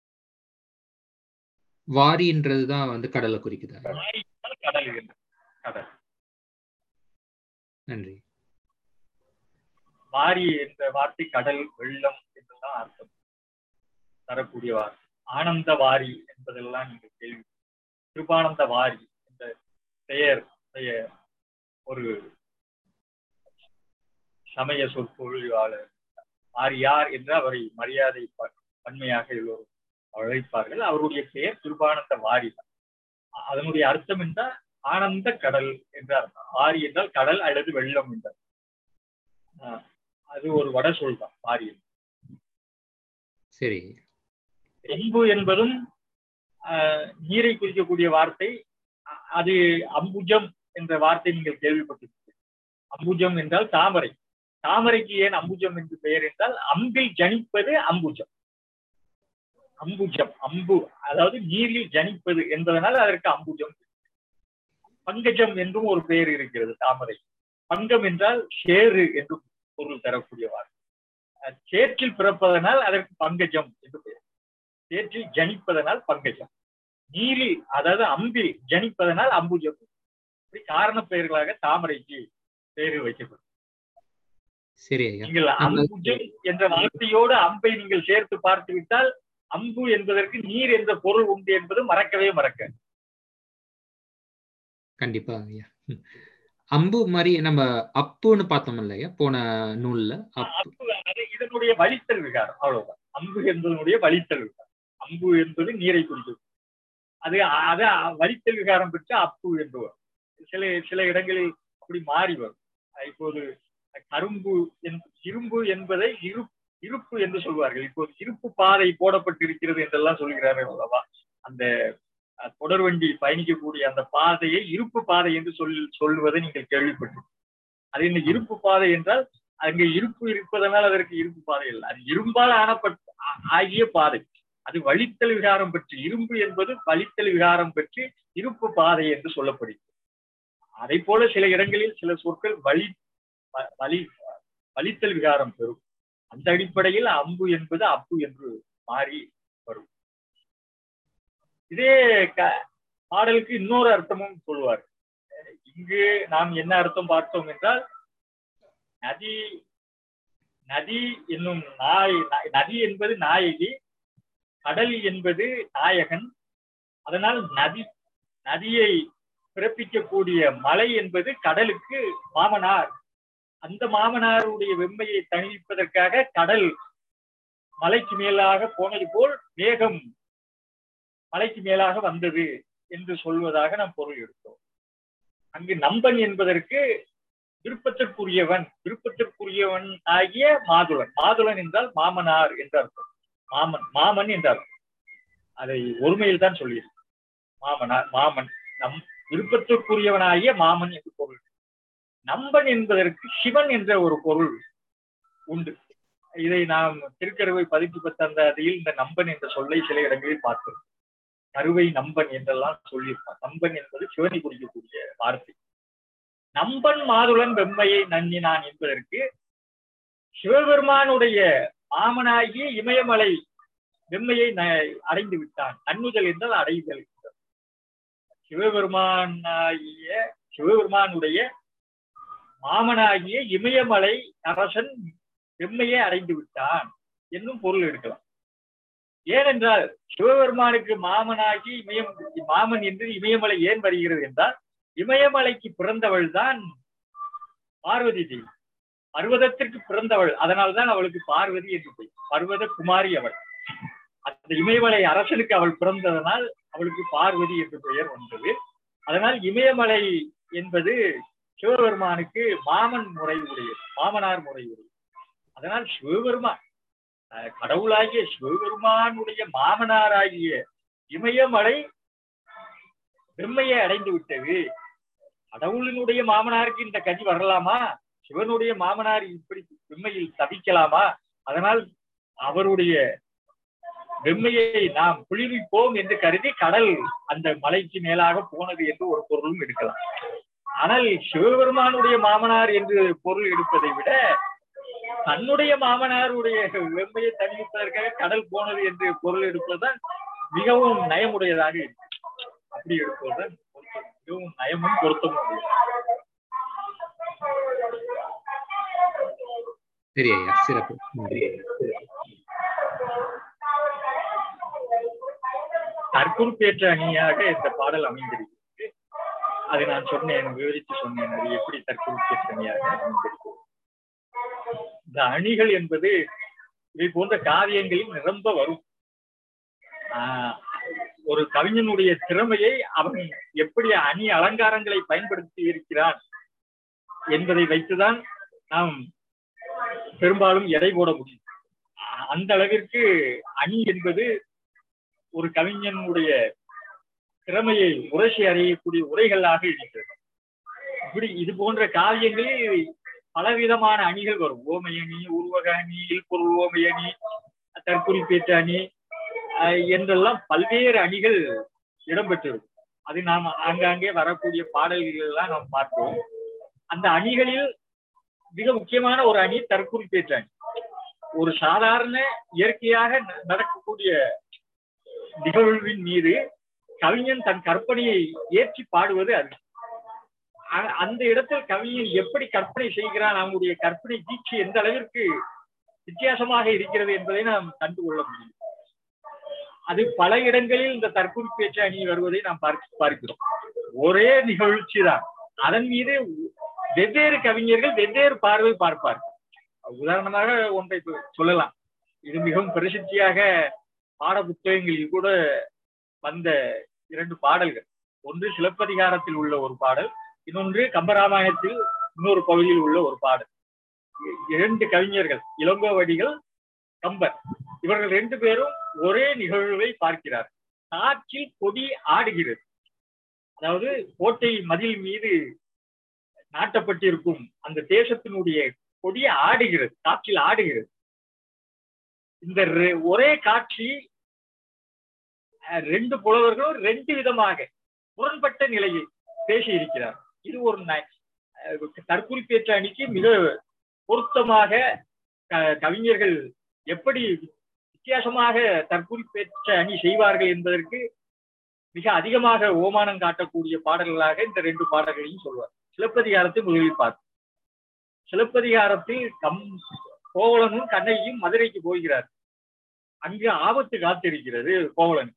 வாரின்றதுதான் வந்து கடலை குறிக்குதா வாரி என்றால் கடல் என்று கடல் நன்றி வாரி என்ற வார்த்தை கடல் வெள்ளம் என்றெல்லாம் அர்த்தம் தரக்கூடிய வார்த்தை ஆனந்த வாரி என்பதெல்லாம் நீங்கள் கேள்வி கிருபானந்த வாரி என்ற பெயர் உடைய ஒரு சமய சொற்பொழிவாளர் வாரியார் என்று அவரை மரியாதை ப- பன்மையாக எல்லோரும் அழைப்பார்கள் அவருடைய பெயர் கிருபானந்த வாரி தான் அதனுடைய அர்த்தம் என்றால் ஆனந்த கடல் என்ற அர்த்தம் வாரி என்றால் கடல் அல்லது வெள்ளம் என்றார் ஆஹ் அது ஒரு வட சொல் தான் வாரி சரி அம்பு என்பதும் ஆஹ், நீரை குறிக்கக்கூடிய வார்த்தை அ- அது அம்புஜம் என்ற வார்த்தை நீங்கள் கேள்விப்பட்டிருப்பீர்கள் அம்புஜம் என்றால் தாமரை தாமரைக்கு ஏன் அம்புஜம் என்று பெயர் என்றால் அம்பில் ஜனிப்பது அம்புஜம் அம்புஜம் அம்பு அதாவது நீரில் ஜனிப்பது என்பதனால் அதற்கு அம்புஜம் பங்கஜம் என்றும் ஒரு பெயர் இருக்கிறது தாமரை பங்கம் என்றால் சேறு என்று பொருள் தரக்கூடிய வார்த்தை அஹ், சேற்றில் பிறப்பதனால் அதற்கு பங்கஜம் என்று பெயர் சேற்றில் ஜனிப்பதனால் பங்கஜம் நீரில் அதாவது அம்பில் ஜனிப்பதனால் அம்புஜம் இப்படி காரண பெயர்களாக தாமரைக்கு பெயர்கள் வைக்கப்படும் சரி ஐயா நீங்கள் அம்புஜம் என்ற வார்த்தையோடு அம்பை நீங்கள் சேர்த்து பார்த்து விட்டால் அம்பு என்பதற்கு நீர் என்ற பொருள் உண்டு என்பது மறக்கவே மறக்க கண்டிப்பா ஐயா ம். அம்பு மாதிரி நம்ம அப்புன்னு பார்த்தோம் இல்லையா போன நூல்ல அப்பு அம்பு அது இதனுடைய வழித்தல் விகாரம் அவ்வளவுதான் அம்பு என்பதனுடைய வழித்தல் விகாரம் அம்பு என்பது நீரை குறிக்கும் அது அத வழித்தல் விகாரம் பெற்று அப்பு என்று வரும் சில சில இடங்களில் அப்படி மாறி வரும் இப்போது கரும்பு என்- இரும்பு என்பதை இரு இருப்பு என்று சொல்வார்கள் இப்போது இருப்பு பாதை போடப்பட்டிருக்கிறது என்றெல்லாம் சொல்கிறார்கள் அல்லவா அந்த அஹ், தொடர்வண்டி பயணிக்கக்கூடிய அந்த பாதையை இருப்பு பாதை என்று சொல் சொல்வதை நீங்கள் கேள்விப்பட்டு அது என்ன இருப்பு பாதை என்றால் அங்கே இருப்பு இருப்பதனால் அதற்கு இருப்பு பாதை இல்லை அது இரும்பால் ஆனப்பட்ட ஆ- ஆகிய பாதை அது வழித்தல் விகாரம் பெற்று இரும்பு என்பது வழித்தல் விகாரம் பெற்று இருப்பு பாதை என்று சொல்லப்படுகிறது அதை போல சில இடங்களில் சில சொற்கள் வழி வ- வழி வழித்தல் விகாரம் பெறும் அந்த அடிப்படையில் அம்பு என்பது அப்பு என்று மாறி வரும் இதே க- பாடலுக்கு இன்னொரு அர்த்தமும் சொல்லுவார் இங்கு நாம் என்ன அர்த்தம் பார்த்தோம் என்றால் நதி நதி என்னும் நாய் ந- நதி என்பது நாயகி கடல் என்பது நாயகன் அதனால் நதி நதியை பிறப்பிக்கக்கூடிய மலை என்பது கடலுக்கு மாமனார் அந்த மாமனாருடைய வெம்மையை தணிப்பதற்காக கடல் மலைக்கு மேலாக போனது போல் மேகம் மலைக்கு மேலாக வந்தது என்று சொல்வதாக நாம் பொருள் எடுத்தோம் அங்கு நம்பன் என்பதற்கு விருப்பத்திற்குரியவன் விருப்பத்திற்குரியவன் ஆகிய மாதுளன் மாதுளன் என்றால் மாமனார் என்ற அர்த்தம் மாமன் மாமன் என்ற அர்த்தம் அதை ஒருமையில் தான் சொல்லியிருக்கு மாமனார் மாமன் நம் விருப்பத்திற்குரியவனாகிய மாமன் என்று பொருள் நம்பன் என்பதற்கு சிவன் என்ற ஒரு பொருள் உண்டு இதை நாம் திருக்கருவை பதிப்பு பத்தாந்தாதியில் இந்த நம்பன் என்ற சொல்லை சில இடங்களில் பார்த்தோம் கருவை நம்பன் என்றெல்லாம் சொல்லியிருப்பான் நம்பன் என்பது சிவனை குறிக்கக்கூடிய வார்த்தை நம்பன் மாதுளன் வெம்மையை நன்னினான் என்பதற்கு சிவபெருமானுடைய மாமனாகிய இமயமலை வெம்மையை ந- அடைந்து விட்டான் நன்னுதல் என்றால் அடைதல் என்றார். சிவபெருமானாகிய சிவபெருமானுடைய மாமனாகிய இமயமலை அரசன் வெம்மையை அடைந்து விட்டான் என்னும் பொருள் எடுக்கலாம் ஏனென்றால் சிவபெருமானுக்கு மாமனாகி இமயம் மாமன் என்று இமயமலை ஏன் வருகிறது என்றால் இமயமலைக்கு பிறந்தவள் தான் பார்வதி தேவி பர்வதத்திற்கு பிறந்தவள் அதனால்தான் அவளுக்கு பார்வதி என்று பெயர் பர்வத குமாரி அவள் அந்த இமயமலை அரசனுக்கு அவள் பிறந்ததனால் அவளுக்கு பார்வதி என்று பெயர் வந்தது அதனால் இமயமலை என்பது சிவபெருமானுக்கு மாமன் முறை உடையது மாமனார் முறை உடையது அதனால் சிவபெருமான் அஹ், கடவுளாகிய சிவபெருமானுடைய மாமனாராகிய இமயமலை வெம்மையை அடைந்து விட்டது கடவுளினுடைய மாமனாருக்கு இந்த கதி வரலாமா சிவனுடைய மாமனார் இப்படி வெம்மையில் தவிக்கலாமா அதனால் அவருடைய வெம்மையை நாம் குளிர்விப்போம் என்று கருதி கடல் அந்த மலைக்கு மேலாக போனது என்று ஒரு பொருளும் எடுக்கலாம் ஆனால் சிவபெருமானுடைய மாமனார் என்று பொருள் எடுப்பதை விட தன்னுடைய மாமனாருடைய வெம்மையை தணிவிப்பதற்காக கடல் போனது என்று பொருள் எடுப்பதுதான் மிகவும் நயமுடையதாக இருக்கு அப்படி எடுப்பதுதான் பொருத்தம். மிகவும் நயமும் பொருத்தமும் உடையது. சரி ஐயா சிறப்பு நன்றி தற்குறிப்பேற்ற அணியாக இந்த பாடல் அமைந்திருக்கிறது அது நான் சொன்னேன் விவரித்து சொன்னேன் அது எப்படி தற்குறிப்பேற்ற அணியாக அமைந்திருக்கிறது இந்த அணிகள் என்பது இவை போன்ற காவியங்களில் நிரம்ப வரும் ஆஹ் ஒரு கவிஞனுடைய திறமையை அவன் எப்படி அணி அலங்காரங்களை பயன்படுத்தி இருக்கிறான் என்பதை வைத்துதான் நாம் பெரும்பாலும் எடை போட முடியும் ஆஹ் அந்த அளவிற்கு அணி என்பது ஒரு கவிஞனுடைய திறமையை உரசி அறியக்கூடிய உரைகளாக இருக்கிறது இப்படி இது போன்ற காவியங்களில் பலவிதமான அணிகள் வரும் ஓமை அணி உருவக அணி இல்பொருள் ஓமை அணி தற்குறிப்பேற்ற அணி அஹ் என்றெல்லாம் பல்வேறு அணிகள் இடம்பெற்றிருக்கும் அது நாம் ஆங்காங்கே வரக்கூடிய பாடல்கள் எல்லாம் நாம் பார்ப்போம் அந்த அணிகளில் மிக முக்கியமான ஒரு அணி தற்குறிப்பேற்ற அணி ஒரு சாதாரண இயற்கையாக ந- நடக்கக்கூடிய நிகழ்வின் மீது கவிஞன் தன் கற்பனையை ஏற்றி பாடுவது அது அ- அந்த இடத்தில் கவிஞன் எப்படி கற்பனை செய்கிறான் அவனுடைய கற்பனை தீட்சி எந்த அளவிற்கு வித்தியாசமாக இருக்கிறது என்பதை நாம் கண்டுகொள்ள முடியும் அது பல இடங்களில் இந்த தற்குறிப்பேற்ற அணி வருவதை நாம் பார்க்க பார்க்கிறோம் ஒரே நிகழ்ச்சி தான் அதன் மீது வெவ்வேறு கவிஞர்கள் வெவ்வேறு பார்வை பார்ப்பார் உதாரணமாக ஒன்றை சொ- சொல்லலாம் இது மிகவும் பிரசித்தியாக பாட புத்தகங்களில் கூட வந்த இரண்டு பாடல்கள் ஒன்று சிலப்பதிகாரத்தில் உள்ள ஒரு பாடல் இன்னொன்று கம்பராமாயணத்தில் இன்னொரு பகுதியில் உள்ள ஒரு பாடல் இ- இரண்டு கவிஞர்கள் இளங்கோவடிகள் கம்பர் இவர்கள் ரெண்டு பேரும் ஒரே நிகழ்வை பார்க்கிறார் காற்றில் கொடி ஆடுகிறது அதாவது கோட்டை மதில் மீது நாட்டப்பட்டிருக்கும் அந்த தேசத்தினுடைய கொடி ஆடுகிறது காற்றில் ஆடுகிறது இந்த ரெ- ஒரே காட்சி அஹ், ரெண்டு புலவர்களும் ரெண்டு விதமாக முரண்பட்ட நிலையில் பேசி இருக்கிறார் இது ஒரு ந- அஹ், தற்குறிப்பேற்ற அணிக்கு மிக பொருத்தமாக க- கவிஞர்கள் எப்படி வித்தியாசமாக தற்குறிப்பேற்ற அணி செய்வார்கள் என்பதற்கு மிக அதிகமாக ஓமானம் காட்டக்கூடிய பாடல்களாக இந்த ரெண்டு பாடல்களையும் சொல்வார் சிலப்பதிகாரத்தை முதலில் பார்ப்போம் சிலப்பதிகாரத்தில் கம் கோவலனும் கண்ணகியும் மதுரைக்கு போகிறார் அங்கு ஆபத்து காத்திருக்கிறது கோவலன்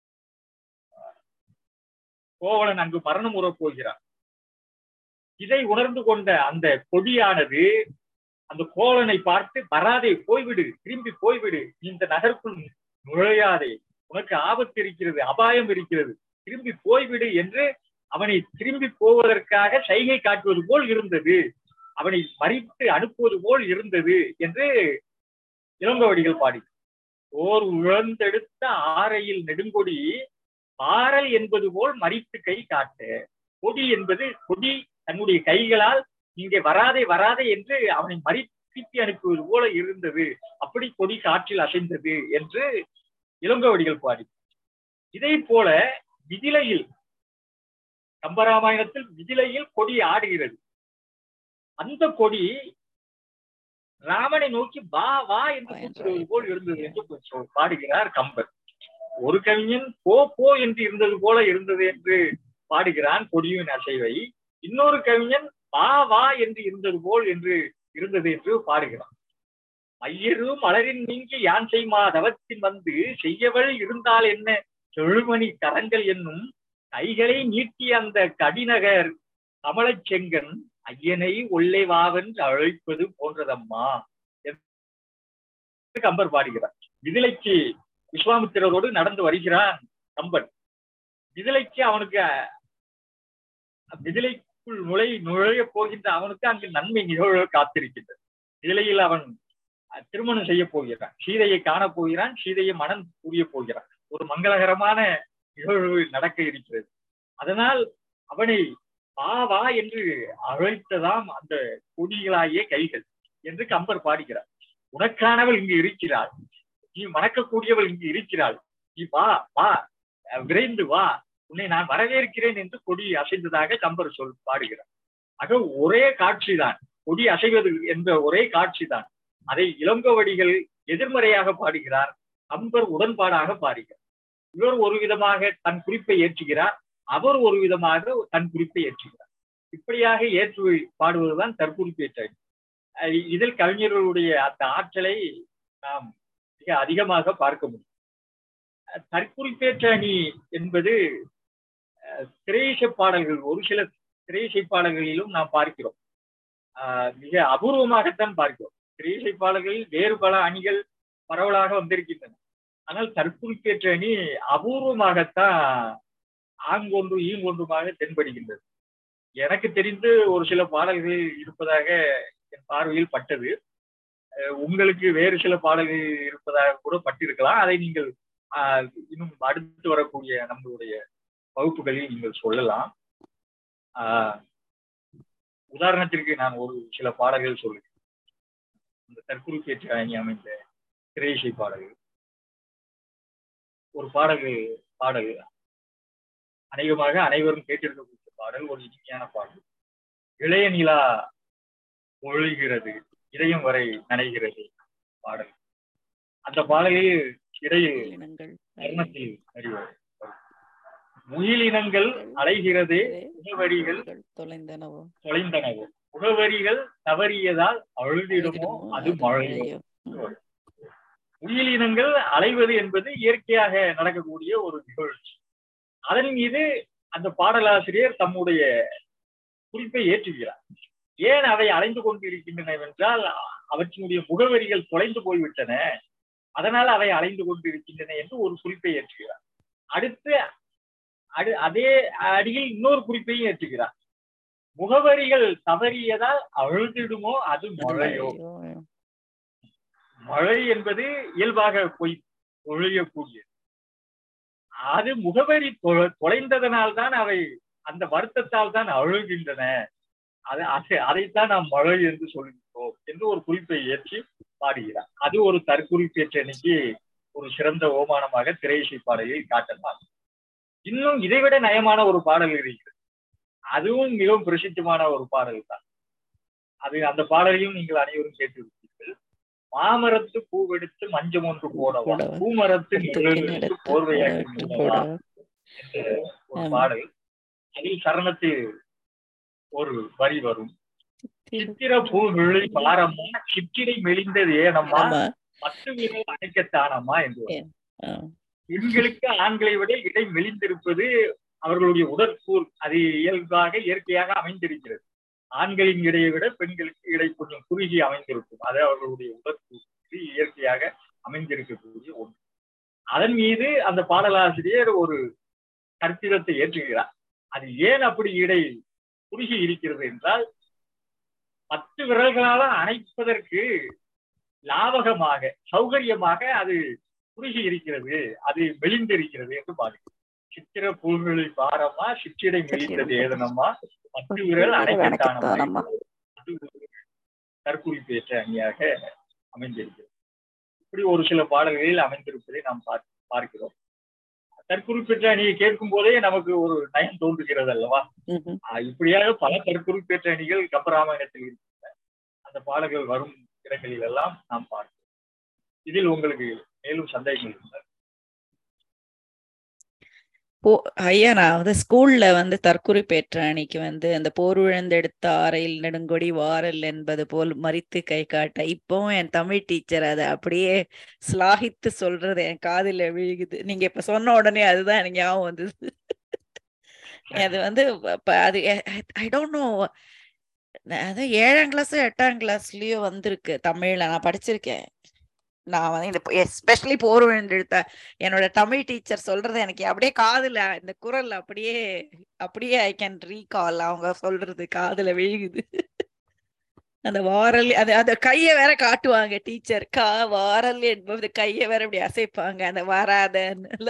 கோவலன் அங்கு மரணம் உறப் போகிறார் இதை உணர்ந்து கொண்ட அந்த கொடியானது அந்த கோவலனை பார்த்து வராதே போய்விடு திரும்பி போய்விடு நீ இந்த நகருக்குள் நுழையாதே உனக்கு ஆபத்து இருக்கிறது அபாயம் இருக்கிறது திரும்பி போய்விடு என்று அவனை திரும்பி போவதற்காக சைகை காட்டுவது போல் இருந்தது அவனை மறித்து அனுப்புவது போல் இருந்தது என்று இளங்கோவடிகள் பாடி ஓர் உழந்தெடுத்த ஆரையில் நெடுங்கொடி பாறல் என்பது போல் மறித்து கை காட்டு கொடி என்பது கொடி தன்னுடைய கைகளால் இங்கே வராதே வராதே என்று அவனை மறித்து அனுப்புவது போல இருந்தது அப்படி கொடி காற்றில் அசைந்தது என்று இளங்கோவடிகள் பாடி இதை போல விதிலையில் கம்பராமாயணத்தில் விதிலையில் கொடி ஆடுகிறது அந்த கொடி ராமனை நோக்கி வா வா என்று கூப்பிடுவது போல் இருந்தது என்று சொல் பாடுகிறார் கம்பர் ஒரு கவிஞன் போ போ என்று இருந்தது போல இருந்தது என்று பாடுகிறான் கொடியின் அசைவை இன்னொரு கவிஞன் வா வா என்று இருந்தது போல் என்று இருந்தது என்று பாடுகிறான் ஐயரு மலரின் நீங்கி யான் செய்மா தவத்தின் வந்து செய்யவள் இருந்தால் என்ன செழுமணி கரங்கள் என்னும் கைகளை நீட்டி அந்த கடிநகர் கமலச் செங்கன் ஐயனை ஒல்லை வாவென்று அழைப்பது போன்றதம்மா என்று கம்பர் பாடுகிறார் விதிலைக்கு விஸ்வாமித்திரரோடு நடந்து வருகிறான் கம்பன் விதிலைக்கு அவனுக்கு விதிலைக்குள் நுழை நுழைய போகின்ற அவனுக்கு அங்கு நன்மை நிகழ்வு காத்திருக்கின்றது விதிலையில் அவன் திருமணம் செய்ய போகிறான் சீதையை காண போகிறான் சீதையை மனம் புரிய போகிறான் ஒரு மங்களகரமான நிகழ்வு நடக்க இருக்கிறது அதனால் அவனை வா வா என்று அழைத்ததாம் அந்த கொடிகளாகிய கைகள் என்று கம்பர் பாடுகிறார் உனக்கானவள் இங்கு இருக்கிறாள் நீ மணக்கக்கூடியவள் இங்கு இருக்கிறாள் நீ வா வா விரைந்து வா உன்னை நான் வரவேற்கிறேன் என்று கொடி அசைந்ததாக கம்பர் சொல் பாடுகிறார் ஆக ஒரே காட்சிதான் கொடி அசைவது என்ற ஒரே காட்சிதான் அதை இளங்கோவடிகள் எதிர்மறையாக பாடுகிறார் கம்பர் உடன்பாடாக பாடுகிறார் இவர் ஒரு விதமாக தன் குறிப்பை ஏற்றுகிறார் அவர் ஒரு விதமாக தன் குறிப்பை ஏற்றுகிறார் இப்படியாக ஏற்று பாடுவதுதான் தற்குறிப்பேற்ற இதில் கவிஞர்களுடைய அந்த ஆற்றலை நாம் மிக அதிகமாக பார்க்க முடியும் தற்குறிப்பேற்ற அணி என்பது திரையிசை பாடல்கள் ஒரு சில திரையிசை பாடல்களிலும் நாம் பார்க்கிறோம் மிக அபூர்வமாகத்தான் பார்க்கிறோம் திரையிசை பாடல்களில் வேறு பல அணிகள் பரவலாக வந்திருக்கின்றன ஆனால் தற்குறிப்பேற்ற அணி அபூர்வமாகத்தான் ஆங்கொன்று ஈங்கொன்றுமாக தென்படுகின்றது எனக்கு தெரிந்து ஒரு சில பாடல்கள் இருப்பதாக என் பார்வையில் பட்டது உங்களுக்கு வேறு சில பாடல்கள் இருப்பதாக கூட பட்டிருக்கலாம் அதை நீங்கள் இன்னும் அடுத்து வரக்கூடிய நம்மளுடைய வகுப்புகளில் நீங்கள் சொல்லலாம் உதாரணத்திற்கு நான் ஒரு சில பாடல்கள் சொல்லுகிறேன் இந்த தற்குறிப்பேற்று அணி அமைந்த திரையிசை பாடல்கள் ஒரு பாடல்கள் பாடல் அநேகமாக அனைவரும் கேட்டிருக்கக்கூடிய பாடல் ஒரு இனிமையான பாடல் இளைய நிலா ஒழுகிறது இதயம் வரை நனைகிறது பாடல் அந்த பாடலில் இடையில் தருணத்தில் அறிவார் முகிலினங்கள் அலைகிறதே முகவரிகள் தொலைந்தனவோ தொலைந்தனவோ முகவரிகள் தவறியதால் அழுதிடுமோ அது மழையோ உயிரினங்கள் அலைவது என்பது இயற்கையாக நடக்கக்கூடிய ஒரு நிகழ்ச்சி அதன் மீது அந்த பாடலாசிரியர் தம்முடைய குறிப்பை ஏற்றுகிறார் ஏன் அவை அலைந்து கொண்டிருக்கின்றன என்றால் அவற்றினுடைய முகவரிகள் தொலைந்து போய்விட்டன அதனால் அவை அலைந்து கொண்டிருக்கின்றன என்று ஒரு குறிப்பை ஏற்றுகிறார் அடுத்து அடு அதே அடியில் இன்னொரு குறிப்பையும் ஏற்றுகிறார் முகவரிகள் தவறியதால் அழுதிடுமோ அது மழையோ மழை என்பது இயல்பாக பொய் ஒழியக்கூடியது அது முகவரி தொலைந்ததனால் தான் அவை அந்த வருத்தத்தால் தான் அழுகின்றன அது அதைத்தான் நாம் மழை என்று சொல்கிறோம் என்று ஒரு குறிப்பை ஏற்றி பாடுகிறார் அது ஒரு தற்குறிப்பேற்ற அன்னைக்கு ஒரு சிறந்த ஓமானமாக திரையிசை பாடலில் காட்டலாம் இன்னும் இதைவிட நயமான ஒரு பாடல் இருக்கிறது அதுவும் மிகவும் பிரசித்தமான ஒரு பாடல் தான் அது அந்த பாடலையும் நீங்கள் அனைவரும் கேட்டிருப்பீர்கள் மாமரத்து பூவெடுத்து மஞ்சம் ஒன்று போடவா பூமரத்து நிழலெடுத்து போர்வையாக்கி ஒரு பாடல் அதில் சரணத்தில் ஒரு வரி வரும் சித்திர பூ விழி பாரம்மா சிற்றிடை மெலிந்தது ஏனம்மா பத்து விரல் அணைக்கத்தானம்மா என்று பெண்களுக்கு ஆண்களை விட இடை மெலிந்திருப்பது அவர்களுடைய உடற்கூர் அது இயல்பாக இயற்கையாக அமைந்திருக்கிறது ஆண்களின் இடையை விட பெண்களுக்கு இடை கொஞ்சம் குறுகி அமைந்திருக்கும் அது அவர்களுடைய உடற்கூறு இயற்கையாக அமைந்திருக்கக்கூடிய ஒன்று அதன் மீது அந்த பாடலாசிரியர் ஒரு கற்பிதத்தை ஏற்றுகிறார் அது ஏன் அப்படி இடை குறுகி இருக்கிறது என்றால் பத்து விரல்களால அணைப்பதற்கு லாபகமாக சௌகரியமாக அது குறுகி இருக்கிறது அது மெலிந்து இருக்கிறது என்று பாருங்க சித்திர பூல்களை பாரமா சிற்றிடை மெலிந்தது ஏதனமா பத்து விரல் அணைக்கத்தானமா அது ஒரு கற்குறிப்பேற்ற அணியாக அமைந்திருக்கிறது இப்படி ஒரு சில பாடல்களில் அமைந்திருப்பதை நாம் பார்க்கிறோம் தற்குறிப்பேற்ற அணியை கேட்கும் போதே நமக்கு ஒரு நயம் தோன்றுகிறது அல்லவா இப்படியாக பல தற்குறிப்பேற்ற அணிகள் கம்பராமாயணத்தில் இருக்கின்றன அந்த பாடல்கள் வரும் இடங்களில் எல்லாம் நாம் பார்க்கிறோம் இதில் உங்களுக்கு மேலும் சந்தேகங்கள் இருந்தால் போ ஐயா நான் வந்து ஸ்கூல்ல வந்து தற்குறிப்பேற்ற அணிக்கு வந்து அந்த போர்விழந்தெடுத்த ஆரையில் நெடுங்கொடி வாரல் என்பது போல் மறித்து கை காட்ட இப்பவும் என் தமிழ் டீச்சர் அதை அப்படியே ஸ்லாகித்து சொல்றது என் காதுல விழுகுது நீங்க இப்ப சொன்ன உடனே அதுதான் எனக்கு ஞாபகம் வந்தது அது வந்து அது ஐ டோன்ட் நோ ந- அதான் ஏழாம் கிளாஸ் எட்டாம் கிளாஸ்லயும் வந்திருக்கு தமிழ்ல நான் படிச்சிருக்கேன் நான் வந்து இந்த எஸ்பெஷலி போர் எழுத்த என்னோட தமிழ் டீச்சர் சொல்றது எனக்கு அப்படியே காதுல இந்த குரல் அப்படியே அப்படியே ஐ கேன் ரீகால் அவங்க சொல்றது காதுல விழுகுது அந்த வாரல் அது அந்த கைய வேற காட்டுவாங்க டீச்சர் கா வாரல் என்பது கைய வேற இப்படி அசைப்பாங்க அந்த வராதன்னு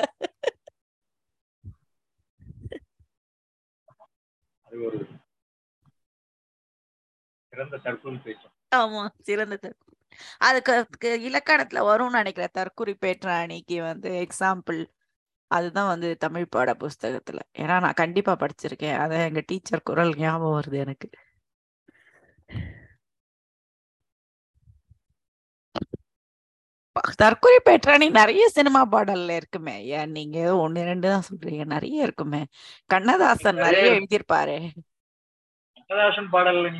அது ஒரு சிறந்த தற்கொலை பேச்சு ஆமா சிறந்த தற்கொலை அதுக்கு அதுக்கு இலக்கணத்துல வரும்னு நினைக்கிறேன் தற்குறி பேற்ற அணிக்கு வந்து எக்ஸாம்பிள் அதுதான் வந்து தமிழ் பாட புஸ்தகத்துல ஏன்னா நான் கண்டிப்பா படிச்சிருக்கேன் அத எங்க டீச்சர் குரல் ஞாபகம் வருது எனக்கு ப- தற்குறி பேற்றாணி நிறைய சினிமா பாடல்ல இருக்குமே ஏன் நீங்க ஏதோ ஒண்ணு ரெண்டு தான் சொல்றீங்க நிறைய இருக்குமே கண்ணதாசன் நிறைய நிறைய எழுதியிருப்பாரு கண்ணதாசன் பாடல்ல